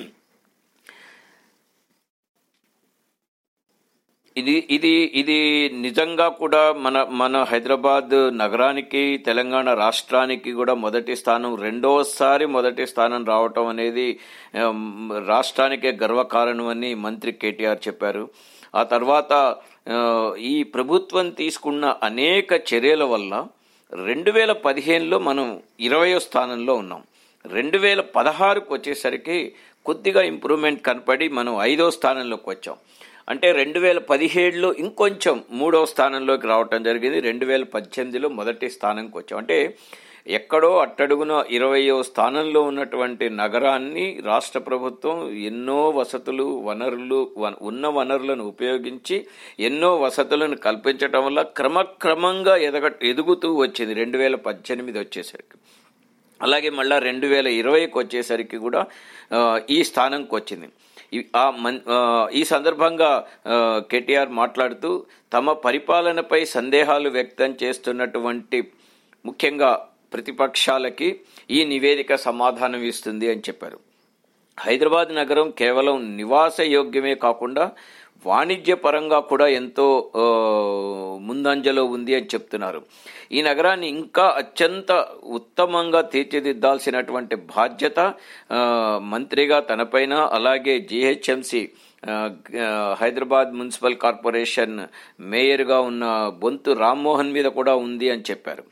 S3: ఇది ఇది ఇది నిజంగా కూడా మన మన హైదరాబాద్ నగరానికి తెలంగాణ రాష్ట్రానికి కూడా మొదటి స్థానం రెండోసారి మొదటి స్థానం రావటం అనేది ఆమ్, రాష్ట్రానికే గర్వకారణం అని మంత్రి కేటీఆర్ చెప్పారు ఆ తర్వాత ఆ, ఈ ప్రభుత్వం తీసుకున్న అనేక చర్యల వల్ల రెండు వేల పదిహేనులో మనం ఇరవయో స్థానంలో ఉన్నాం రెండు వేల పదహారుకు వచ్చేసరికి కొద్దిగా ఇంప్రూవ్మెంట్ కనపడి మనం ఐదో స్థానంలోకి వచ్చాం అంటే రెండు వేల పదిహేడులో ఇంకొంచెం మూడో స్థానంలోకి రావటం జరిగింది రెండు వేల పద్దెనిమిదిలో మొదటి స్థానంకి వచ్చాం అంటే ఎక్కడో అట్టడుగున ఇరవయో స్థానంలో ఉన్నటువంటి నగరాన్ని రాష్ట్ర ప్రభుత్వం ఎన్నో వసతులు వనరులు వన- ఉన్న వనరులను ఉపయోగించి ఎన్నో వసతులను కల్పించడం వల్ల క్రమక్రమంగా ఎదగ ఎదుగుతూ వచ్చింది రెండు వేల పద్దెనిమిది వచ్చేసరికి అలాగే మళ్ళా రెండు వేల ఇరవైకి వచ్చేసరికి కూడా ఆ, ఈ స్థానంకి వచ్చింది ఈ- ఆ మన్- ఆ, ఈ సందర్భంగా ఆ, కేటీఆర్ మాట్లాడుతూ తమ పరిపాలనపై సందేహాలు వ్యక్తం చేస్తున్నటువంటి ముఖ్యంగా ప్రతిపక్షాలకి ఈ నివేదిక సమాధానం ఇస్తుంది అని చెప్పారు హైదరాబాద్ నగరం కేవలం నివాస యోగ్యమే కాకుండా వాణిజ్య పరంగా కూడా ఎంతో ఆ, ముందంజలో ఉంది అని చెప్తున్నారు ఈ నగరాన్ని ఇంకా అత్యంత ఉత్తమంగా తీర్చిదిద్దాల్సినటువంటి బాధ్యత ఆ, మంత్రిగా తనపైన అలాగే జిహెచ్ఎంసి హైదరాబాద్ మున్సిపల్ కార్పొరేషన్ మేయర్గా ఉన్న బొంతు రామ్మోహన్ మీద కూడా ఉంది అని చెప్పారు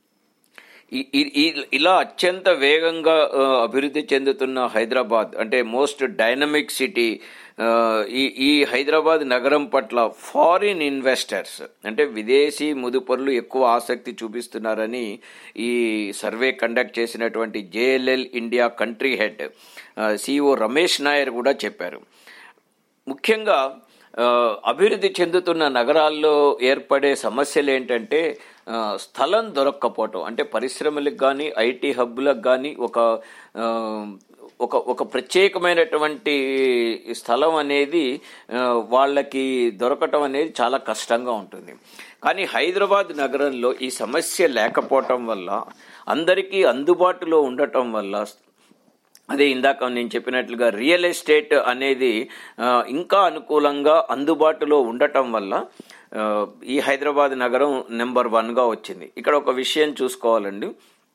S3: ఈ- ఈ- ఈ- ఇలా అత్యంత వేగంగా ఆ, అభివృద్ధి చెందుతున్న హైదరాబాద్ అంటే మోస్ట్ డైనమిక్ సిటీ ఆ, ఈ ఈ హైదరాబాద్ నగరం పట్ల ఫారిన్ ఇన్వెస్టర్స్ అంటే విదేశీ ముదుపరులు ఎక్కువ ఆసక్తి చూపిస్తున్నారని ఈ సర్వే కండక్ట్ చేసినటువంటి JLL India country head CEO Ramesh Nair కూడా చెప్పారు ముఖ్యంగా ఆ, అభివృద్ధి చెందుతున్న నగరాల్లో ఏర్పడే సమస్యలు ఏంటంటే ఆ, స్థలం దొరక్కపోవటం అంటే పరిశ్రమలకు కానీ ఐటీ హబ్బులకు కానీ ఒక ఆ, ఒక ఒక ప్రత్యేకమైనటువంటి స్థలం అనేది ఆ, వాళ్ళకి దొరకటం అనేది చాలా కష్టంగా ఉంటుంది కానీ హైదరాబాద్ నగరంలో ఈ సమస్య లేకపోవటం వల్ల అందరికీ అందుబాటులో ఉండటం వల్ల అదే ఇందాక నేను చెప్పినట్లుగా రియల్ ఎస్టేట్ అనేది ఆ, ఇంకా అనుకూలంగా అందుబాటులో ఉండటం వల్ల ఆ, ఈ హైదరాబాద్ నగరం నెంబర్ వన్గా వచ్చింది ఇక్కడ ఒక విషయం చూసుకోవాలండి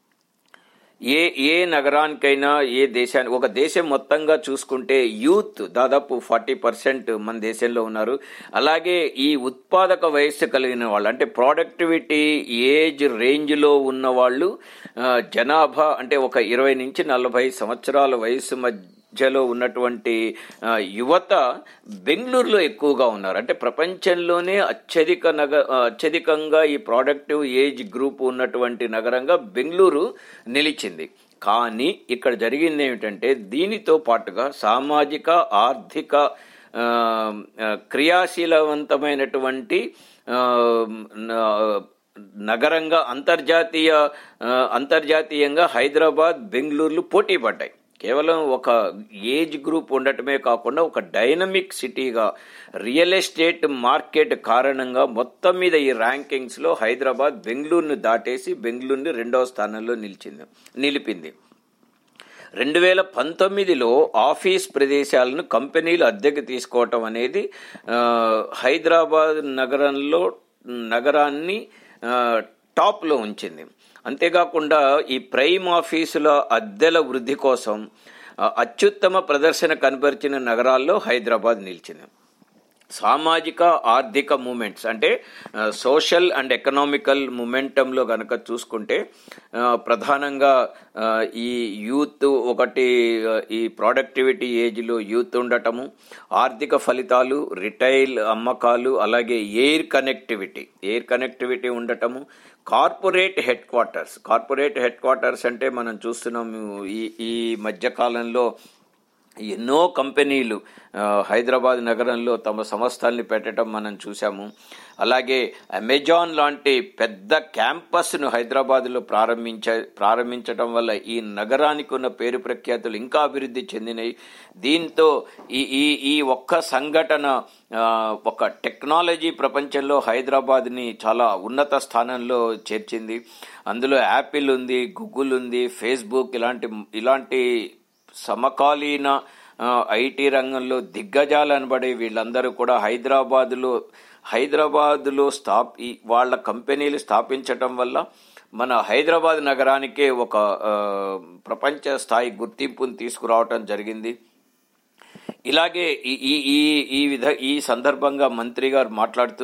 S3: ఏ ఏ నగరానికైనా ఏ దేశానికి ఒక దేశం మొత్తంగా చూసుకుంటే యూత్ దాదాపు ఫార్టీ పర్సెంట్ మన దేశంలో ఉన్నారు అలాగే ఈ ఉత్పాదక వయస్సు కలిగిన వాళ్ళు అంటే ప్రొడక్టివిటీ ఏజ్ రేంజ్లో ఉన్న వాళ్ళు ఆ, జనాభా అంటే ఒక ఇరవై నుంచి నలభై సంవత్సరాల వయసు మధ్యలో ఉన్నటువంటి ఆ, యువత బెంగళూరులో ఎక్కువగా ఉన్నారు అంటే ప్రపంచంలోనే అత్యధిక నగ ఆ, అత్యధికంగా ఈ ప్రొడక్టివ్ ఏజ్ గ్రూప్ ఉన్నటువంటి నగరంగా బెంగళూరు నిలిచింది కానీ ఇక్కడ జరిగింది ఏమిటంటే దీనితో పాటుగా సామాజిక ఆర్థిక ఆ, ఆ, క్రియాశీలవంతమైనటువంటి ఆ, న- నగరంగా అంతర్జాతీయ ఆ, అంతర్జాతీయంగా హైదరాబాద్ బెంగళూరులు పోటీ పడ్డాయి కేవలం ఒక ఏజ్ గ్రూప్ ఉండటమే కాకుండా ఒక డైనమిక్ సిటీగా రియల్ ఎస్టేట్ మార్కెట్ కారణంగా మొత్తం మీద ఈ ర్యాంకింగ్స్లో హైదరాబాద్ బెంగళూరును దాటేసి బెంగళూరుని రెండవ స్థానంలో నిలిచింది నిలిపింది రెండు వేల పంతొమ్మిదిలో ఆఫీస్ ప్రదేశాలను కంపెనీలు అద్దెకు తీసుకోవటం అనేది ఆ, హైదరాబాద్ నగరంలో నగరాన్ని ఆ, టాప్లో ఉంచింది అంతేకాకుండా ఈ ప్రైమ్ ఆఫీసుల అద్దెల వృద్ధి కోసం ఆ, అత్యుత్తమ ప్రదర్శన కనబరిచిన నగరాల్లో హైదరాబాద్ నిలిచింది సామాజిక ఆర్థిక మూమెంట్స్ అంటే ఆ, సోషల్ అండ్ ఎకనామికల్ మూమెంటంలో గనక చూసుకుంటే ఆ, ప్రధానంగా ఆ, ఈ యూత్ ఒకటి ఆ, ఈ ప్రొడక్టివిటీ ఏజ్లో యూత్ ఉండటము ఆర్థిక ఫలితాలు రిటైల్ అమ్మకాలు అలాగే ఎయిర్ కనెక్టివిటీ ఎయిర్ కనెక్టివిటీ ఉండటము corporate headquarters corporate headquarters అంటే మనం చూస్తున్నాము ఈ ఈ మధ్యకాలంలో ఎన్నో కంపెనీలు ఆ, హైదరాబాద్ నగరంలో తమ సంస్థల్ని పెట్టడం మనం చూసాము అలాగే అమెజాన్ లాంటి పెద్ద క్యాంపస్ను హైదరాబాద్లో ప్రారంభించ ప్రారంభించడం వల్ల ఈ నగరానికి ఉన్న పేరు ప్రఖ్యాతులు ఇంకా అభివృద్ధి చెందినాయి దీంతో ఈ ఈ ఈ ఒక్క సంఘటన ఆ, ఒక టెక్నాలజీ ప్రపంచంలో హైదరాబాద్ని చాలా ఉన్నత స్థానంలో చేర్చింది అందులో యాపిల్ ఉంది గూగుల్ ఉంది ఫేస్బుక్ ఇలాంటి ఇలాంటి సమకాలీన ఆ, ఐటీ రంగంలో దిగ్గజాలు అనబడే వీళ్ళందరూ కూడా హైదరాబాదులో హైదరాబాదులో స్థాప్ ఈ వాళ్ళ కంపెనీలు స్థాపించటం వల్ల మన హైదరాబాద్ నగరానికే ఒక ఆ, ప్రపంచ స్థాయి గుర్తింపును తీసుకురావటం జరిగింది ఇలాగే ఈ ఈ ఈ ఈ విధ ఈ సందర్భంగా మంత్రి గారు మాట్లాడుతూ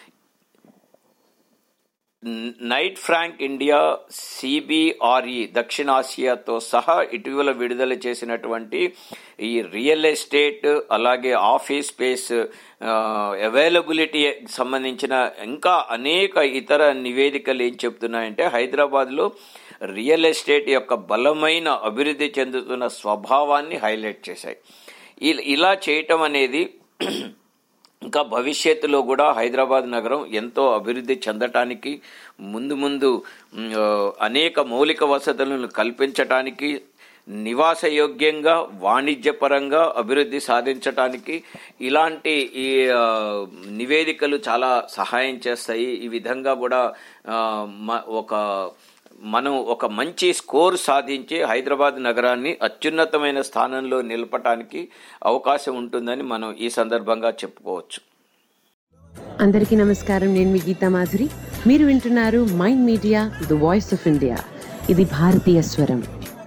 S3: నైట్ ఫ్రాంక్ ఇండియా సిబిఆర్ఈ దక్షిణాసియాతో సహా ఇటీవల విడుదల చేసినటువంటి ఈ రియల్ ఎస్టేట్ అలాగే ఆఫీస్ స్పేస్ అవైలబిలిటీ సంబంధించిన ఇంకా అనేక ఇతర నివేదికలు ఏం చెప్తున్నాయంటే హైదరాబాద్లో రియల్ ఎస్టేట్ యొక్క బలమైన అభివృద్ధి చెందుతున్న స్వభావాన్ని హైలైట్ చేశాయి ఇ- ఇలా చేయటం అనేది ఇంకా భవిష్యత్తులో కూడా హైదరాబాద్ నగరం ఎంతో అభివృద్ధి చెందటానికి ముందు ముందు మ్, ఆ, అనేక మౌలిక వసతులను కల్పించటానికి నివాసయోగ్యంగా వాణిజ్యపరంగా అభివృద్ధి సాధించటానికి ఇలాంటి ఈ ఆ, నివేదికలు చాలా సహాయం చేస్తాయి ఈ విధంగా కూడా ఆ, మ- ఒక మనం ఒక మంచి స్కోర్ సాధించి హైదరాబాద్ నగరాన్ని అత్యున్నతమైన స్థానంలో నిలపటానికి అవకాశం ఉంటుందని మనం ఈ సందర్భంగా చెప్పుకోవచ్చు
S6: అందరికీ నమస్కారం నేను మీ గీతా మాధురి మీరు వింటున్నారు Mind Media the voice of India ఇది భారతీయ స్వరం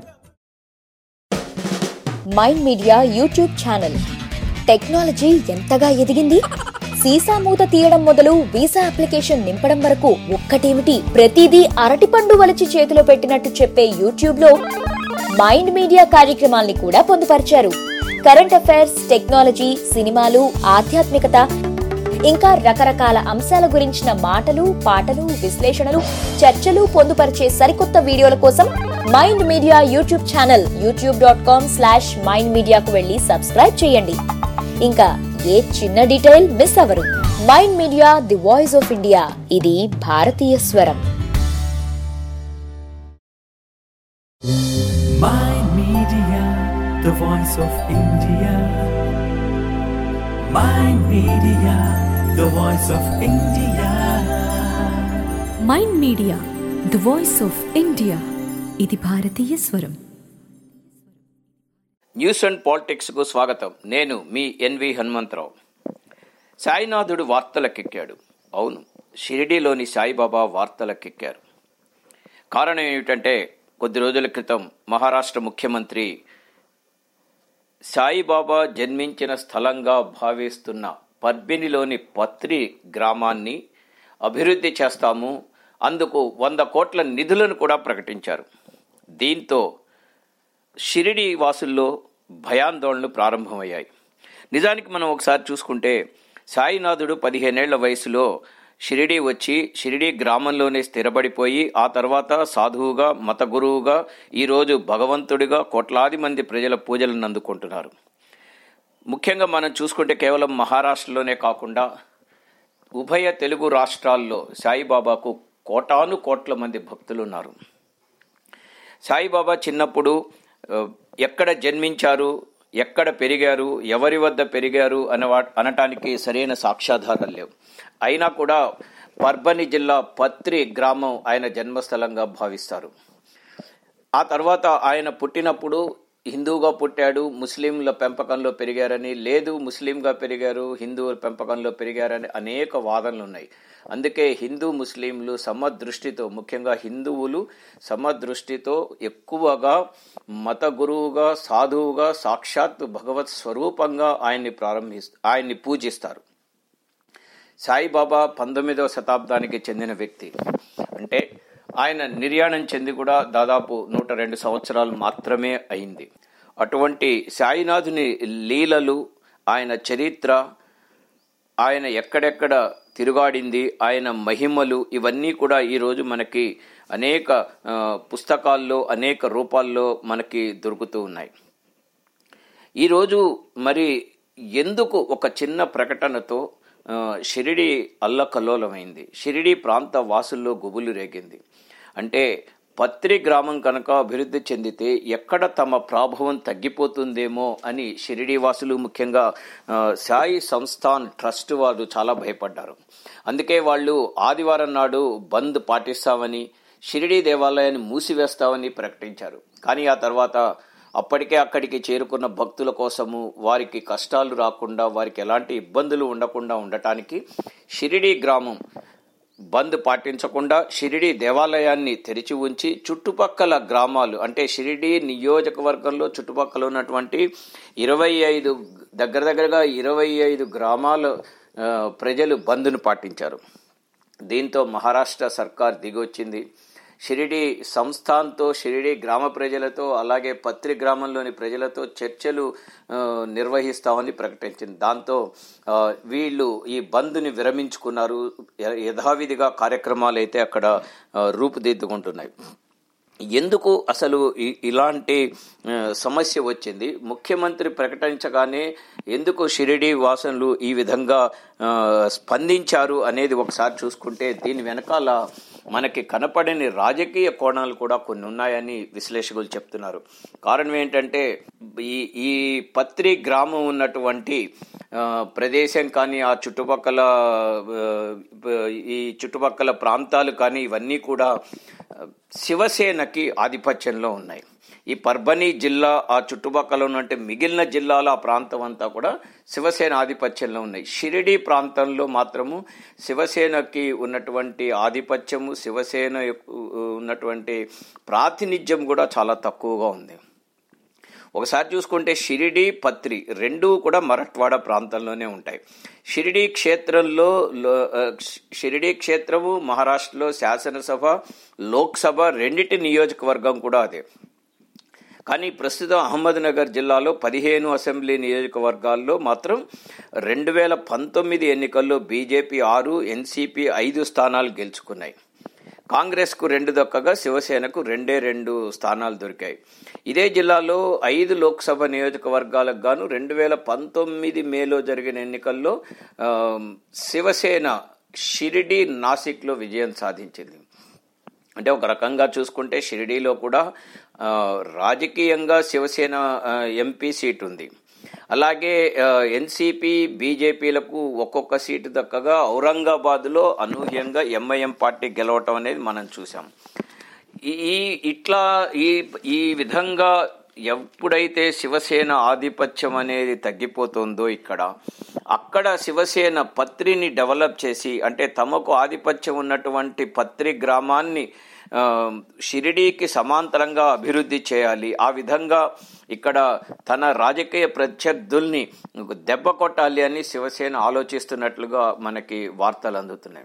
S5: Mind Media YouTube channel technology ఎంతగా ఎదిగింది సీసా మూత తీయడం మొదలు వీసా అప్లికేషన్ నింపడం వరకు ఒక్కటేమిటి ప్రతిదీ అరటిపండు వలిచి చేతిలో పెట్టినట్టు చెప్పే యూట్యూబ్ లో మైండ్ మీడియా కార్యక్రమాల్ని కూడా పొందుపరిచారు కరెంట్ అఫైర్స్ టెక్నాలజీ సినిమాలు ఆధ్యాత్మికత ఇంకా రకరకాల అంశాల గురించిన మాటలు పాటలు విశ్లేషణలు చర్చలు పొందుపరిచే సరికొత్త వీడియోల కోసం Mind Media YouTube channel YouTube dot com slash Mind మీడియాకు వెళ్ళి సబ్స్క్రైబ్ చేయండి ఇంకా ఏ చిన్న డీటెయిల్ మిస్ అవ్వరు Mind Media the voice of India ఇది భారతీయ స్వరం
S1: Mind Media, the voice of India. Mind Media, the voice of India.
S2: Mind Media the voice of India ఇది భారతీయ స్వరం
S3: న్యూస్ అండ్ పాలిటిక్స్కు స్వాగతం నేను మీ ఎన్వి హనుమంతరావు సాయినాథుడు వార్తలకెక్కాడు అవును షిరిడీలోని సాయిబాబా వార్తలకెక్కారు కారణం ఏమిటంటే కొద్ది రోజుల క్రితం మహారాష్ట్ర ముఖ్యమంత్రి సాయిబాబా జన్మించిన స్థలంగా భావిస్తున్న పర్బినిలోని పత్రి గ్రామాన్ని అభివృద్ధి చేస్తాము అందుకు వంద కోట్ల నిధులను కూడా ప్రకటించారు దీంతో షిరిడి వాసుల్లో భయాందోళనలు ప్రారంభమయ్యాయి నిజానికి మనం ఒకసారి చూసుకుంటే సాయినాథుడు పదిహేనేళ్ల వయసులో షిరిడి వచ్చి షిరిడి గ్రామంలోనే స్థిరపడిపోయి ఆ తర్వాత సాధువుగా మత గురువుగా ఈరోజు భగవంతుడిగా కోట్లాది మంది ప్రజల పూజలను అందుకుంటున్నారు ముఖ్యంగా మనం చూసుకుంటే కేవలం మహారాష్ట్రలోనే కాకుండా ఉభయ తెలుగు రాష్ట్రాల్లో సాయిబాబాకు కోటాను కోట్ల మంది భక్తులు ఉన్నారు సాయిబాబా చిన్నప్పుడు ఆ, ఎక్కడ జన్మించారు ఎక్కడ పెరిగారు ఎవరి వద్ద పెరిగారు అనే వా- అనటానికి సరైన సాక్ష్యాధారాలు లేవు అయినా కూడా పర్బని జిల్లా పత్రి గ్రామం ఆయన జన్మస్థలంగా భావిస్తారు ఆ తర్వాత ఆయన పుట్టినప్పుడు హిందువుగా పుట్టాడు ముస్లింల పెంపకంలో పెరిగారని లేదు ముస్లింగా పెరిగారు హిందువుల పెంపకంలో పెరిగారని అనేక వాదనలు ఉన్నాయి అందుకే హిందూ ముస్లింలు సమదృష్టితో ముఖ్యంగా హిందువులు సమదృష్టితో ఎక్కువగా మత గురువుగా సాధువుగా సాక్షాత్ భగవత్ స్వరూపంగా ఆయన్ని ప్రారంభిస్తూ ఆయన్ని పూజిస్తారు సాయిబాబా పంతొమ్మిదవ శతాబ్దానికి చెందిన వ్యక్తి అంటే ఆయన నిర్యాణం చెంది కూడా దాదాపు నూట రెండు సంవత్సరాలు మాత్రమే అయింది అటువంటి సాయినాథుని లీలలు ఆయన చరిత్ర ఆయన ఎక్కడెక్కడ తిరుగాడింది ఆయన మహిమలు ఇవన్నీ కూడా ఈరోజు మనకి అనేక ఆ, పుస్తకాల్లో అనేక రూపాల్లో మనకి దొరుకుతూ ఉన్నాయి ఈరోజు మరి ఎందుకు ఒక చిన్న ప్రకటనతో ఆ, షిరిడి అల్లకల్లోలమైంది షిరిడి ప్రాంత వాసుల్లో గుబులు రేగింది అంటే పత్రి గ్రామం కనుక అభివృద్ధి చెందితే ఎక్కడ తమ ప్రాభవం తగ్గిపోతుందేమో అని షిరిడి వాసులు ముఖ్యంగా ఆ, సాయి సంస్థాన్ ట్రస్ట్ వారు చాలా భయపడ్డారు అందుకే వాళ్ళు ఆదివారం నాడు బంద్ పాటిస్తామని షిరిడి దేవాలయాన్ని మూసివేస్తామని ప్రకటించారు కానీ ఆ తర్వాత అప్పటికే అక్కడికి చేరుకున్న భక్తుల కోసము వారికి కష్టాలు రాకుండా వారికి ఎలాంటి ఇబ్బందులు ఉండకుండా ఉండటానికి షిరిడి గ్రామం బంద్ పాటించకుండా షిరిడి దేవాలయాన్ని తెరిచి ఉంచి చుట్టుపక్కల గ్రామాలు అంటే షిరిడి నియోజకవర్గంలో చుట్టుపక్కల ఉన్నటువంటి ఇరవై ఐదు దగ్గర దగ్గరగా ఇరవై ఐదు గ్రామాల ఆ, ప్రజలు బంద్ను పాటించారు దీంతో మహారాష్ట్ర సర్కార్ దిగొచ్చింది షిరిడి సంస్థాన్తో షిరిడి గ్రామ ప్రజలతో అలాగే పత్రి గ్రామంలోని ప్రజలతో చర్చలు ఆ, నిర్వహిస్తామని ప్రకటించింది దాంతో ఆ, వీళ్ళు ఈ బంద్ని విరమించుకున్నారు య- యథావిధిగా కార్యక్రమాలు అయితే అక్కడ ఆ, రూపుదిద్దుకుంటున్నాయి ఎందుకు అసలు ఈ- ఇలాంటి ఆ, సమస్య వచ్చింది ముఖ్యమంత్రి ప్రకటించగానే ఎందుకు షిరిడి వాసనలు ఈ విధంగా ఆ, స్పందించారు అనేది ఒకసారి చూసుకుంటే దీని వెనకాల మనకి కనపడని రాజకీయ కోణాలు కూడా కొన్ని ఉన్నాయని విశ్లేషకులు చెప్తున్నారు కారణం ఏంటంటే ఈ ఈ పత్రి గ్రామం ఉన్నటువంటి ఆ, ప్రదేశం కానీ ఆ చుట్టుపక్కల ఆ, ఈ చుట్టుపక్కల ప్రాంతాలు కానీ ఇవన్నీ కూడా శివసేనకి ఆధిపత్యంలో ఉన్నాయి ఈ పర్బనీ జిల్లా ఆ చుట్టుపక్కల ఉన్నట్టు మిగిలిన జిల్లాల ఆ ప్రాంతం అంతా కూడా శివసేన ఆధిపత్యంలో ఉన్నాయి షిరిడి ప్రాంతంలో మాత్రము శివసేనకి ఉన్నటువంటి ఆధిపత్యము శివసేన యొక్క ఉన్నటువంటి ప్రాతినిధ్యం కూడా చాలా తక్కువగా ఉంది ఒకసారి చూసుకుంటే షిరిడి పత్రి రెండూ కూడా మరఠ్వాడ ప్రాంతంలోనే ఉంటాయి షిరిడి క్షేత్రంలో లో- ఆ, షిరిడి క్షేత్రము మహారాష్ట్రలో శాసనసభ లోక్సభ రెండిటి నియోజకవర్గం కూడా అదే కానీ ప్రస్తుతం అహ్మద్నగర్ జిల్లాలో పదిహేను అసెంబ్లీ నియోజకవర్గాల్లో మాత్రం రెండు వేల పంతొమ్మిది ఎన్నికల్లో బీజేపీ ఆరు ఎన్సీపీ ఐదు స్థానాలు గెలుచుకున్నాయి కాంగ్రెస్కు రెండు దక్కగా శివసేనకు రెండే రెండు స్థానాలు దొరికాయి ఇదే జిల్లాలో ఐదు లోక్సభ నియోజకవర్గాలకు గాను రెండు వేల పంతొమ్మిది మేలో జరిగిన ఎన్నికల్లో ఆ, శివసేన షిరిడి నాసిక్లో విజయం సాధించింది అంటే ఒక రకంగా చూసుకుంటే షిరిడీలో కూడా ఆ, రాజకీయంగా శివసేన ఆ, ఎంపీ సీట్ ఉంది అలాగే ఎన్సీపీ బీజేపీలకు ఒక్కొక్క సీటు దక్కగా ఔరంగాబాద్లో అనూహ్యంగా ఎంఐఎం పార్టీ గెలవటం అనేది మనం చూసాం ఈ ఈ- ఇట్లా ఈ ఈ విధంగా ఎప్పుడైతే శివసేన ఆధిపత్యం అనేది తగ్గిపోతుందో ఇక్కడ అక్కడ శివసేన పత్రిని డెవలప్ చేసి అంటే తమకు ఆధిపత్యం ఉన్నటువంటి పత్రి గ్రామాన్ని ఆ, షిరిడీకి సమాంతరంగా అభివృద్ధి చేయాలి ఆ విధంగా ఇక్కడ తన రాజకీయ ప్రత్యర్థుల్ని దెబ్బ కొట్టాలి అని శివసేన ఆలోచిస్తున్నట్లుగా మనకి వార్తలు అందుతున్నాయి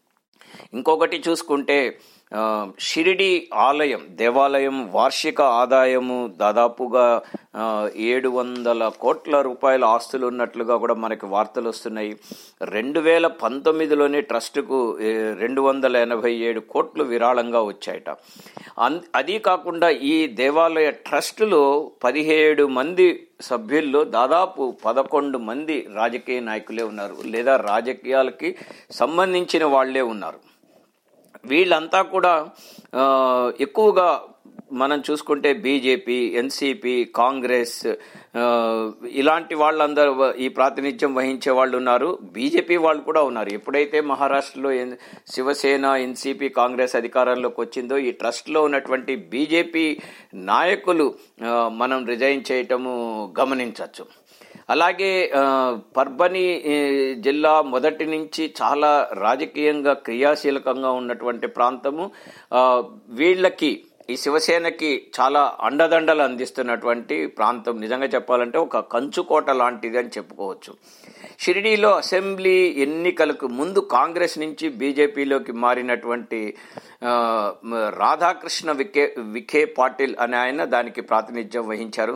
S3: ఇంకొకటి చూసుకుంటే ఆ, షిరిడి ఆలయం దేవాలయం వార్షిక ఆదాయము దాదాపుగా ఆ, ఏడు వందల కోట్ల రూపాయల ఆస్తులు ఉన్నట్లుగా కూడా మనకి వార్తలు వస్తున్నాయి రెండు వేల పంతొమ్మిదిలోనే ట్రస్టుకు ఏ, రెండు వందల ఎనభై ఏడు కోట్లు విరాళంగా వచ్చాయట అన్- అది కాకుండా ఈ దేవాలయ ట్రస్టులో పదిహేడు మంది సభ్యుల్లో దాదాపు పదకొండు మంది రాజకీయ నాయకులే ఉన్నారు లేదా రాజకీయాలకి సంబంధించిన వాళ్లే ఉన్నారు వీళ్ళంతా కూడా ఆ, ఎక్కువగా మనం చూసుకుంటే బీజేపీ ఎన్సీపీ కాంగ్రెస్ ఆ, ఇలాంటి వాళ్ళందరూ ఈ ప్రాతినిధ్యం వహించే వాళ్ళు ఉన్నారు బీజేపీ వాళ్ళు కూడా ఉన్నారు ఎప్పుడైతే మహారాష్ట్రలో ఎన్- శివసేన ఎన్సీపీ కాంగ్రెస్ అధికారంలోకి వచ్చిందో ఈ ట్రస్ట్లో ఉన్నటువంటి బీజేపీ నాయకులు ఆ, మనం రిజైన్ చేయటము గమనించవచ్చు అలాగే ఆ, పర్బని ఏ, జిల్లా మొదటి నుంచి చాలా రాజకీయంగా క్రియాశీలకంగా ఉన్నటువంటి ప్రాంతము ఆ, వీళ్ళకి ఈ శివసేనకి చాలా అండదండలు అందిస్తున్నటువంటి ప్రాంతం నిజంగా చెప్పాలంటే ఒక కంచుకోట లాంటిది అని చెప్పుకోవచ్చు షిరిడీలో అసెంబ్లీ ఎన్నికలకు ముందు కాంగ్రెస్ నుంచి బీజేపీలోకి మారినటువంటి ఆ, మ- రాధాకృష్ణ విఖే విఖే పాటిల్ అనే ఆయన దానికి ప్రాతినిధ్యం వహించారు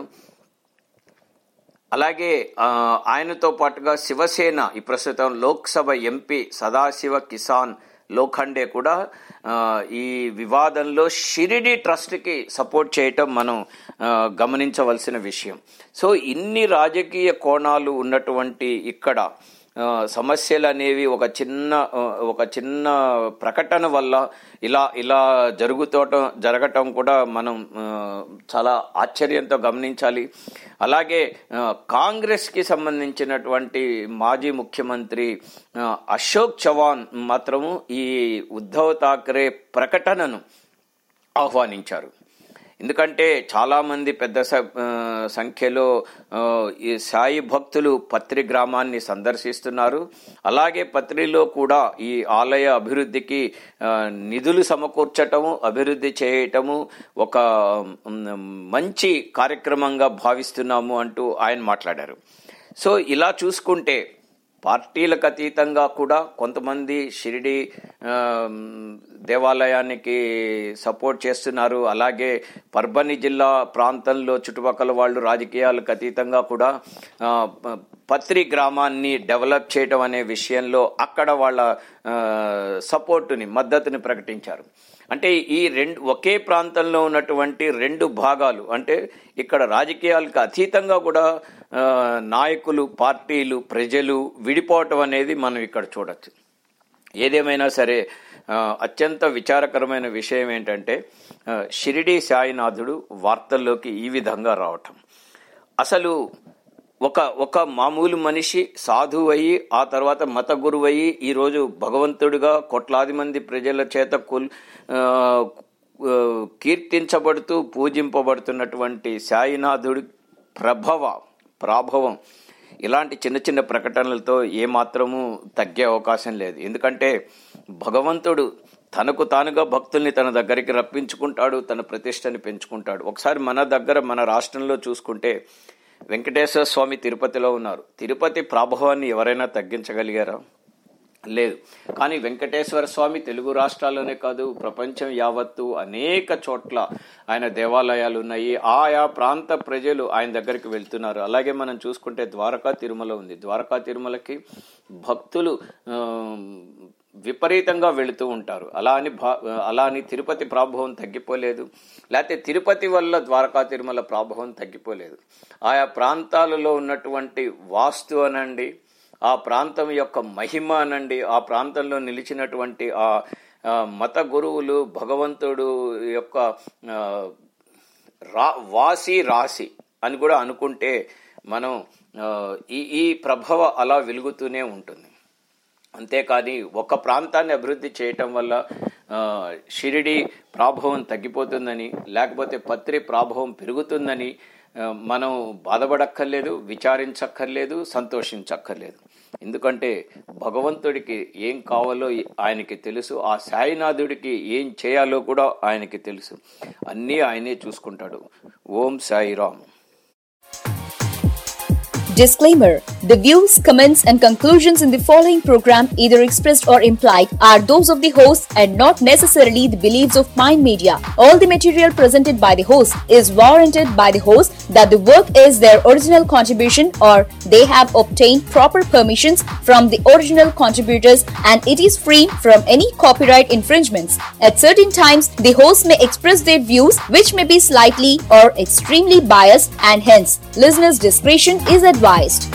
S3: అలాగే ఆ, ఆయనతో పాటుగా శివసేన ఈ ప్రస్తుతం లోక్సభ ఎంపీ సదాశివ కిసాన్ లోఖండే కూడా ఆ, ఈ వివాదంలో షిరిడి ట్రస్ట్కి సపోర్ట్ చేయటం మనం ఆ, గమనించవలసిన విషయం సో ఇన్ని రాజకీయ కోణాలు ఉన్నటువంటి ఇక్కడ ఆ, సమస్యలు అనేవి ఒక చిన్న ఆ, ఒక చిన్న ప్రకటన వల్ల ఇలా ఇలా జరుగుతోటం జరగటం కూడా మనం ఆ, చాలా ఆశ్చర్యంతో గమనించాలి అలాగే ఆ, కాంగ్రెస్కి సంబంధించినటువంటి మాజీ ముఖ్యమంత్రి ఆ, అశోక్ చవాన్ మాత్రము ఈ ఉద్ధవ్ ఠాక్రే ప్రకటనను ఆహ్వానించారు ఎందుకంటే చాలామంది పెద్ద స- ఆ, సంఖ్యలో ఆ, ఈ సాయి భక్తులు పత్రి గ్రామాన్ని సందర్శిస్తున్నారు అలాగే పత్రిలో కూడా ఈ ఆలయ అభివృద్ధికి ఆ, నిధులు సమకూర్చటము అభివృద్ధి చేయటము ఒక మ్, మంచి కార్యక్రమంగా భావిస్తున్నాము అంటూ ఆయన మాట్లాడారు సో ఇలా చూసుకుంటే పార్టీలకు అతీతంగా కూడా కొంతమంది షిరిడి ఆ, దేవాలయానికి సపోర్ట్ చేస్తున్నారు అలాగే పర్బని జిల్లా ప్రాంతంలో చుట్టుపక్కల వాళ్ళు రాజకీయాలకు అతీతంగా కూడా ఆ, ప- పత్రి గ్రామాన్ని డెవలప్ చేయడం అనే విషయంలో అక్కడ వాళ్ళ ఆ, సపోర్టుని మద్దతుని ప్రకటించారు అంటే ఈ రెండు ఒకే ప్రాంతంలో ఉన్నటువంటి రెండు భాగాలు అంటే ఇక్కడ రాజకీయాలకు అతీతంగా కూడా ఆ, నాయకులు పార్టీలు ప్రజలు విడిపోవటం అనేది మనం ఇక్కడ చూడొచ్చు ఏదేమైనా సరే ఆ, అత్యంత విచారకరమైన విషయం ఏంటంటే ఆ, షిరిడి సాయినాథుడు వార్తల్లోకి ఈ విధంగా రావటం అసలు ఒక ఒక మామూలు మనిషి సాధువు అయ్యి ఆ తర్వాత మత గురువు అయ్యి ఈరోజు భగవంతుడిగా కోట్లాది మంది ప్రజల చేత కుల్ ఆ, ఆ, కీర్తించబడుతూ పూజింపబడుతున్నటువంటి సాయినాథుడి ప్రభవ ప్రాభవం ఇలాంటి చిన్న చిన్న ప్రకటనలతో ఏమాత్రము తగ్గే అవకాశం లేదు ఎందుకంటే భగవంతుడు తనకు తానుగా భక్తుల్ని తన దగ్గరికి రప్పించుకుంటాడు తన ప్రతిష్టని పెంచుకుంటాడు ఒకసారి మన దగ్గర మన రాష్ట్రంలో చూసుకుంటే వెంకటేశ్వర స్వామి తిరుపతిలో ఉన్నారు తిరుపతి ప్రాభవాన్ని ఎవరైనా తగ్గించగలిగారా లేదు కానీ వెంకటేశ్వర స్వామి తెలుగు రాష్ట్రాల్లోనే కాదు ప్రపంచం యావత్తు అనేక చోట్ల ఆయన దేవాలయాలు ఉన్నాయి ఆయా ప్రాంత ప్రజలు ఆయన దగ్గరికి వెళ్తున్నారు అలాగే మనం చూసుకుంటే ద్వారకా తిరుమల ఉంది ద్వారకా తిరుమలకి భక్తులు ఆ, విపరీతంగా వెళుతూ ఉంటారు అలా అని భా అలా అని తిరుపతి ప్రాభవం తగ్గిపోలేదు లేకపోతే తిరుపతి వల్ల ద్వారకా తిరుమల ప్రాభవం తగ్గిపోలేదు ఆయా ప్రాంతాలలో ఉన్నటువంటి వాస్తు అనండి ఆ ప్రాంతం యొక్క మహిమ అనండి ఆ ప్రాంతంలో నిలిచినటువంటి ఆ ఆ మత గురువులు భగవంతుడు యొక్క ఆ, రా వాసి రాసి అని కూడా అనుకుంటే మనం ఆ, ఈ ఈ ప్రభవ అలా వెలుగుతూనే ఉంటుంది అంతేకాని ఒక ప్రాంతాన్ని అభివృద్ధి చేయటం వల్ల ఆ, షిరిడి ప్రాభవం తగ్గిపోతుందని లేకపోతే పత్రి ప్రాభవం పెరుగుతుందని ఆ, మనం బాధపడక్కర్లేదు విచారించక్కర్లేదు సంతోషించక్కర్లేదు ఎందుకంటే భగవంతుడికి ఏం కావాలో ఆయనకి తెలుసు ఆ సాయినాథుడికి ఏం చేయాలో కూడా ఆయనకి తెలుసు అన్నీ ఆయనే చూసుకుంటాడు ఓం Sairam
S5: Disclaimer The views, comments, and conclusions in the following program, either expressed or implied, are those of the host and not necessarily the beliefs of Mind Media. All the material presented by the host is warranted by the host that the work is their original contribution or they have obtained proper permissions from the original contributors and it is free from any copyright infringements. At certain times, the host may express their views which may be slightly or extremely biased and hence listeners' discretion is advised.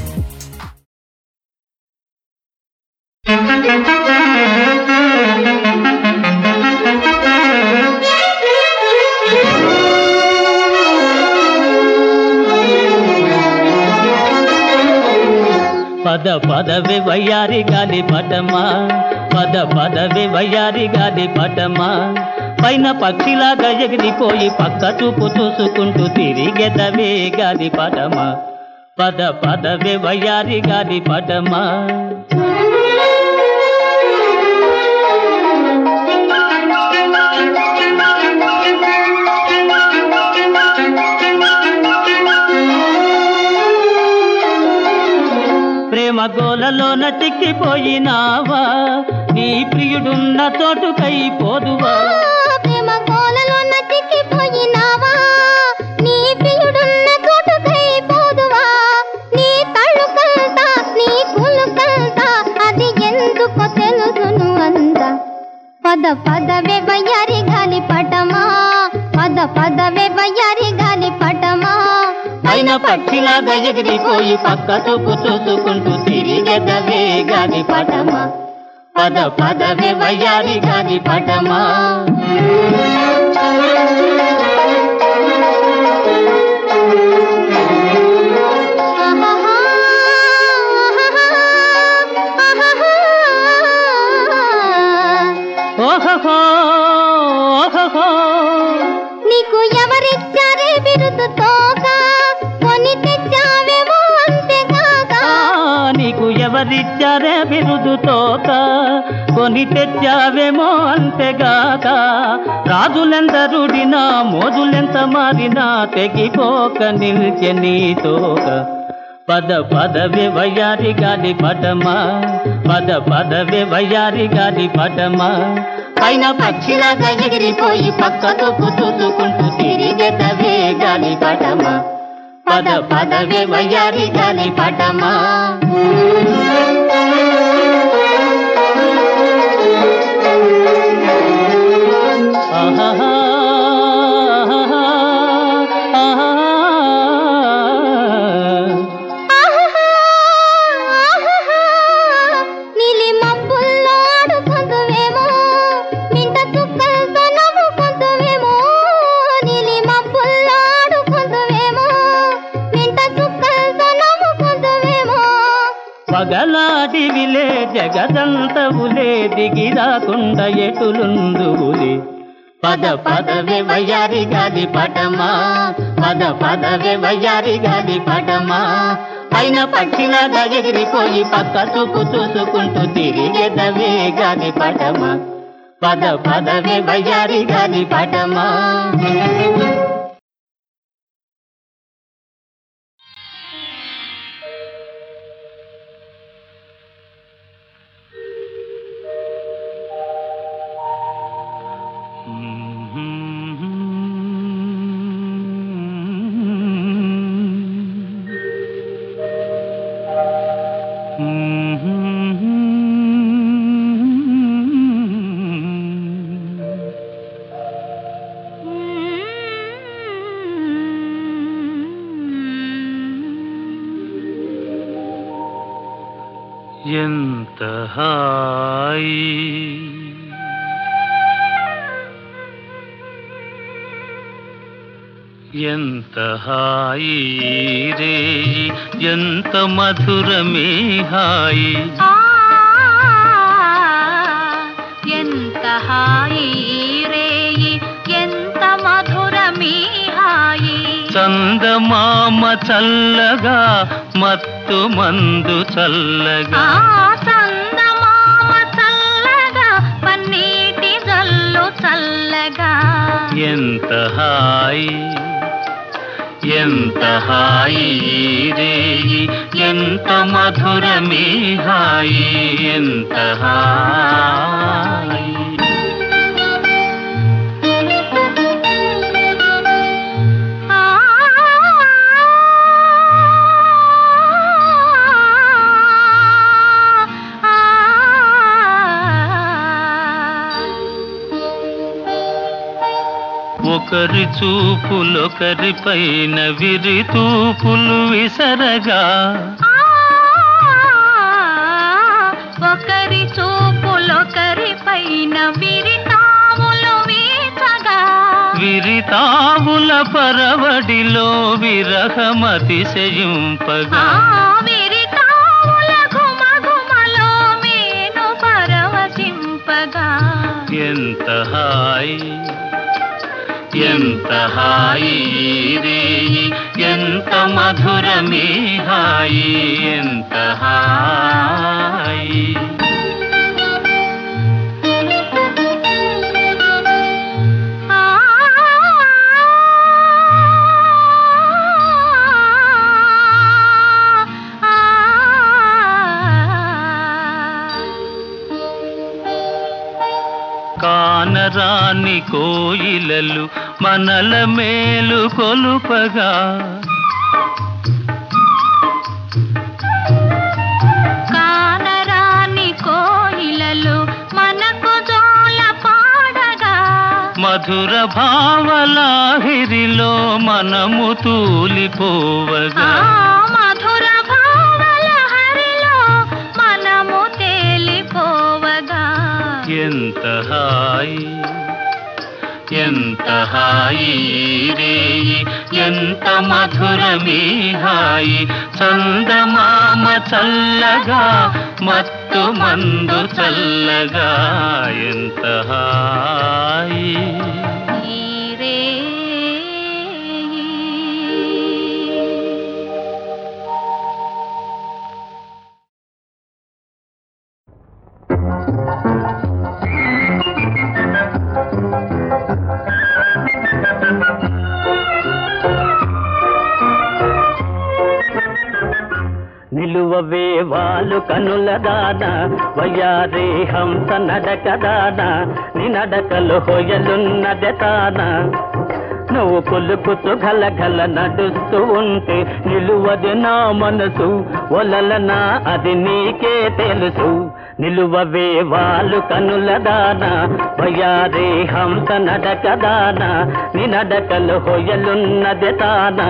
S7: పద పదవి వయ్యారి గాలి పటమా పద పదవి వయ్యారి గాలి పటమా పైన పక్షిలాగా ఎగిరిపోయి పక్క చూపు చూసుకుంటూ తిరిగెదవే గాలి పటమా పద పదవి వయ్యారి గాలి పటమా ప్రేమ గోలలోన చిక్కిపోయినావా నీ ప్రియుడున్న చోటుకై పోదువా
S8: ప్రేమ గోలలో నచిక్కిపోయినావా నీ ప్రియుడున్న చోటుకై పోదువా నీ తళుకంతా నీ కులుకంతా అది ఎందుకో తెలుసును అంద పద పదవే వయ్యారి గాలి పటమా పద పదవే వయ్యారి గాలి పటమా
S7: పైన పక్షిలాగా ఎగిరిపోయి పక్క చూపు చూసుకుంటూ తిరిగెదవే గాలి పటమా పద పదవే వయ్యారి గాలి పటమా
S8: ఆహాహా, ఆహాహా, ఆహాహా.
S7: ఓహో ఓహో
S8: నీకు ఎవరిచ్చారే బిరుదు తోక కొని తెచ్చావేమో అంతేకాక
S7: నీకు ఎవరిచ్చారే బిరుదు తోక కొని తెచ్చావేమో అంతేగాక రాజులెందరుడినా మోజులెంత మారినా తెగిపోక నిల్చె నీ తోక పద పదవి వయ్యారి గాలి పటమా పద పదవి వయ్యారి గాలి పటమా పైన పక్షిలాగా ఎగిరిపోయి పక్కకు చూసుకుంటూ తిరిగెదవే గాలి పటమా పద పదవి వయ్యారి గాలి పటమా ఆహాహా, ఆహాహా.
S8: ఆహాహా, ఆహాహా. నీలి మబ్బుల్లో ఆడుకుందువేమో
S7: పగలాడివిలే జగదంతవులే దిగి రాకుండా ఎటులుందువులే పద పదవే వయ్యారి గాలి పటమా పద పదవే వయ్యారి గాలి పటమా పైన పక్షిలాగా ఎగిరిపోయి పక్క చూపు చూసుకుంటూ తిరిగెదవే గాలి పటమా పద పదవే వయ్యారి గాలి పటమా ఎంత హాయి ఎంత హాయి రే ఎంత మధురమే హాయి
S8: ఎంత హాయి రేయి ఎంత మధురమీ హాయి
S7: చందమామ చల్లగా మత్తు మందు చల్లగా
S8: ఆ చందమామ చల్లగా పన్నీటి జల్లు చల్లగా
S7: ఎంత హాయి ఎంత హాయి రే ఎంత మధురమే హాయి ఎంత హాయి
S8: ఆ
S7: ఒకరి చూపులొకరి పైన విరి తూపులు విసరగా
S8: ఒకరి చూపులొకరి పైన విరితాములు వీచగా
S7: విరితావుల పరవడిలో విరహమతిశయింపగా
S8: ఆ విరితాముల ఘుమఘుమలో మేను పరవశింపగా
S7: ఎంత హాయి ఎంత హాయి రే ఎంత మధురమే హాయి ఎంత హాయి
S8: ఆ
S7: కానరాని కోయిలలు మనల మేలు కొలుపగా
S8: కానరాని కోయిలలు మనకు జోల పాడగా
S7: మధుర భావలాహిరిలో మనము
S8: ఆ
S7: తూలిపోవగా
S8: మధుర భావల హరిలో మనము తేలిపోవగా
S7: ఎంత హాయి ఎంత హాయి రే ఎంత మధురమే హాయి చందమామ చల్లగా మత్తు మందు చల్లగా ఎంత హాయి
S8: నీరే
S7: నిలువవే వాళ్ళు కనుల దాన వయ్యారే హంస నడక దాన నీ నడకలు హొయలున్నదె తాన నువ్వు పులుకుతూ గలగల నడుస్తూ ఉంటే నిలువది నా మనసు ఒలలనా అది నీకే తెలుసు నిలువవే వాళ్ళు కనుల దాన వయ్యారే హంస నడక దాన నీ నడకలు హొయలున్నదె తాన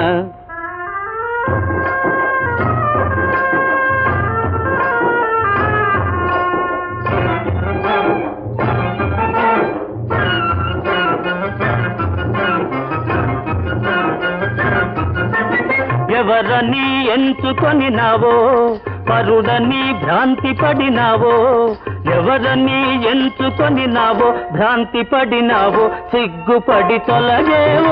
S7: ఎవరని ఎంచుకొని నావో పరుడని భ్రాంతి పడినావో ఎవరని ఎంచుకొనినావో భ్రాంతి పడినావో సిగ్గుపడి తొలగేవో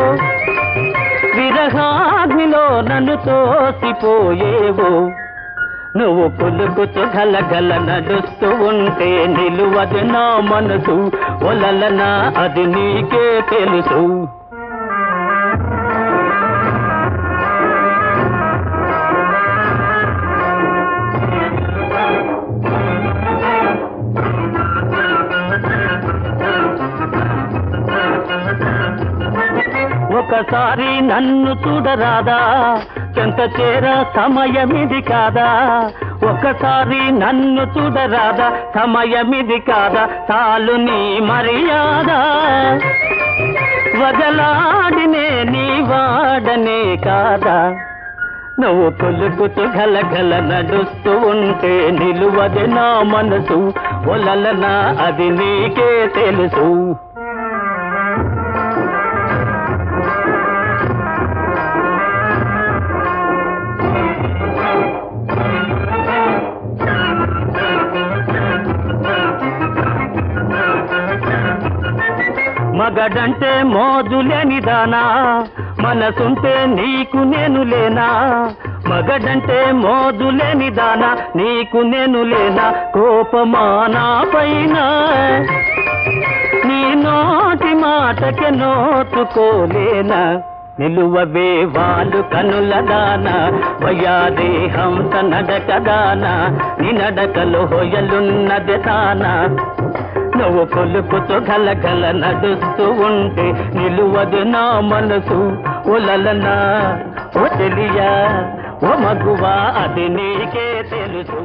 S7: విరహాగ్నిలో నన్ను తోసిపోయేవో నువ్వు పులుకుతూ గలగల నడుస్తూ ఉంటే నిలువదు నా మనసు ఒలలనా అది నీకే తెలుసు ఒకసారి నన్ను చూడరాదా చెంత చేర సమయమిది కాదా ఒకసారి నన్ను చూడరాదా సమయమిది కాదా చాలు నీ మర్యాద వదలాడినే నీ వాడనే కాదా నువ్వు కొలుకుతూ గలగల నడుస్తూ ఉంటే నిలువది నా మనసు ఒలలనా అది నీకే తెలుసు మగడంటే మోజులేని దానా మనసుంటే నీకు నేను లేనా మగడంటే మోజులేని దానా నీకు నేను లేనా కోపమానా పైన నీ నోటి మాటకి నోచుకోలేనా నిలువవే వాళ్ళు కనుల దాన వయాదే హంస నడక దాన నీ నడకలో హొయలున్నది తానా నువ్వు కొలుకుతూ గలగల నడుస్తూ ఉంటే నిలువదు నా మనసు ఒలలనా ఓ తెలియా ఓ మగువా అది నీకే తెలుసు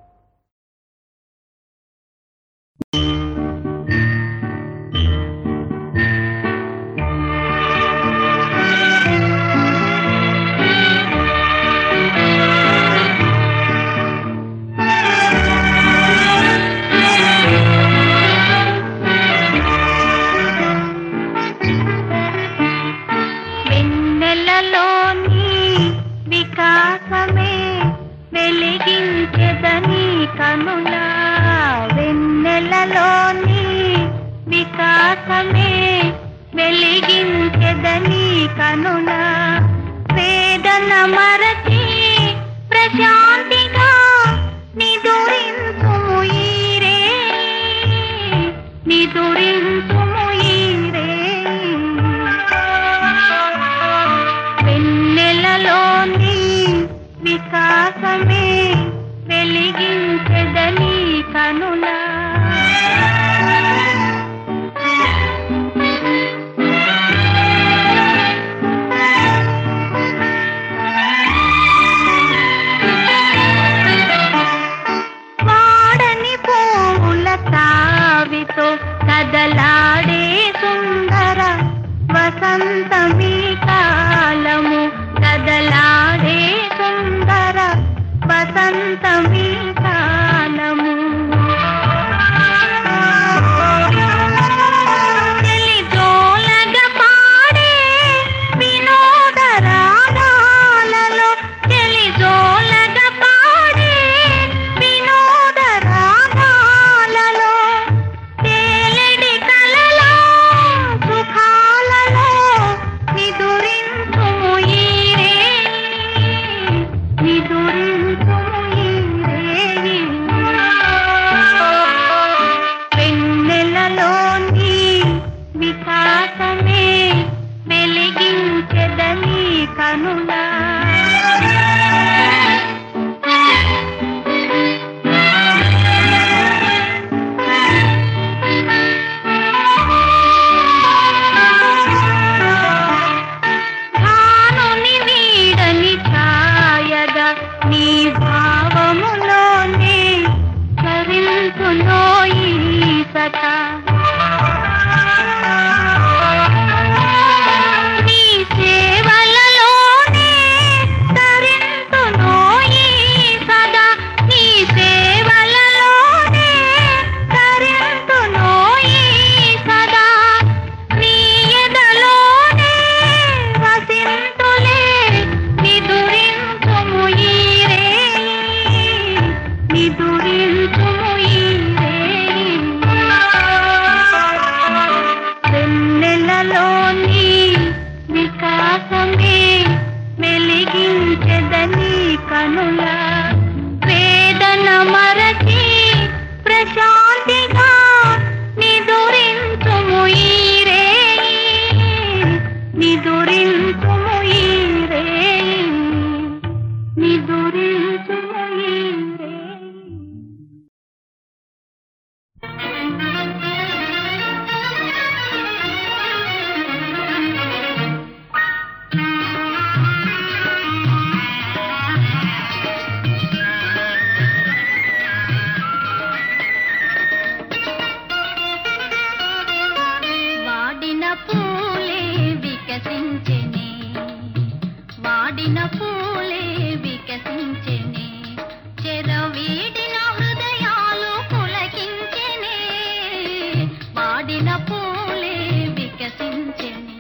S8: వెన్నెలలోని వికాసమే వెలిగించెదని కనుల వెన్నెలలోని వికాసమే వెలిగించెదని కనుల వేదన మరచి ప్రశాంతిగా నిదురించుము ఈరే నిదురించుము ఈరే వెన్నెలలోని వికాసమే వెలిగించెదని కనులా వాడని పూల తావితో కదలాడే సుందర వసంతమీ కాలము కదలాడే సుందర వసంతమీ కాలము తెలిజోలగ పాడే వినోద రాగాలలో తెలిజోలగ పాడే వినోద రాగాలలో తేలెడి కలలో సుఖాలలో నిదురించుము ఈరే నిదురించుము ఈరే వెన్నెలలోని వికాసమే వెలిగించెదని కనులా భానుని వీడని ఛాయగా నీ భావములోనే చరించునో ఈ సత నీ సేవలలోనే పూలే వికసించెనే వాడిన పూలే వికసించెనే చెరవీడిన హృదయాలు పులకించెనే వాడిన పూలే వికసించెనే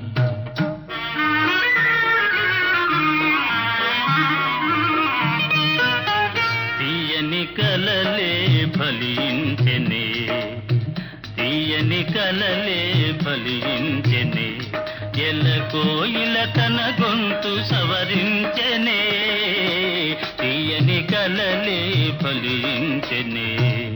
S7: తీయని కలలే ఫలించెనే తీయని కలలే ఫలించెనే ఎల కోయిల తన గొంతు సవరించెనే తీయని కలలే ఫలించెనే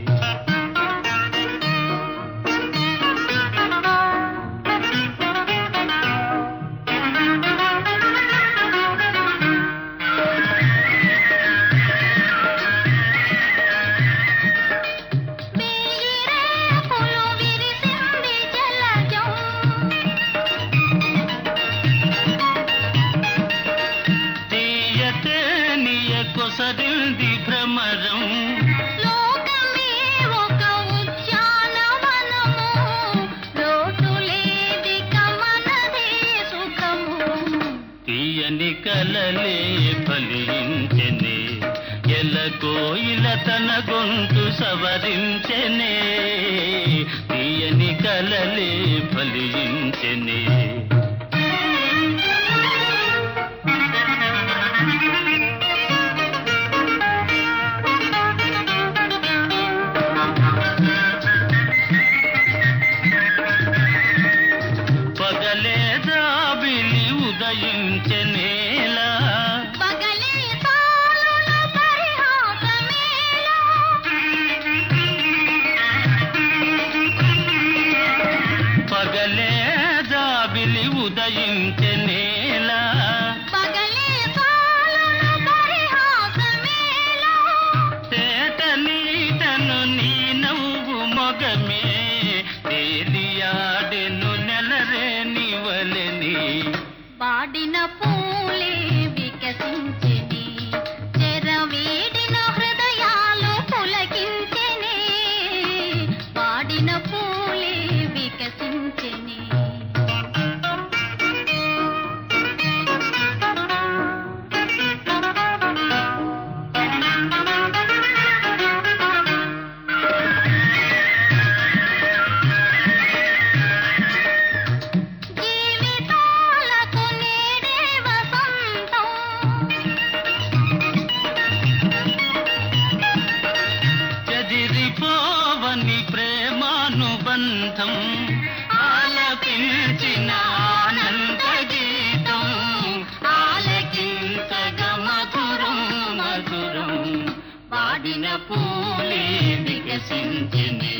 S8: వేయిరేకులు విరిసింది జలజం
S7: తీయతే నీయ కొసరింది భ్రమరం
S8: లోకమే ఒక ఉద్యానవనము లోటు లేదిక మనదే సుఖము
S7: తీయని కలలే ఫలించెనే ఎల కోయిల తన గొంతు సవరించెనే తీయని కలలే ఫలించెనే పగలే జాబిలి ఉదయించెనేలా
S8: పగలే తాళుల పరిహాసమేలా
S7: పగలే జాబిలి ఉదయించెనేలా
S8: పగలే తాళుల పరిహాసమేలా
S7: తేట నీటను నీ నవ్వు మొగమే తేలియాడెను నెలరే నివలని
S8: వాడిన పూలే వికసించెని చెరవీడిన హృదయాలు పులకించెని వాడిన పూలే వికసించెని జీవితాలకు నేడే వసంతం
S7: చెదిరిపోవని ప్రేమానుబంధం ఆలపించిన ఆనంద గీతం ఆలకించగ మధురం మధురం వాడిన పూలే వికసించినే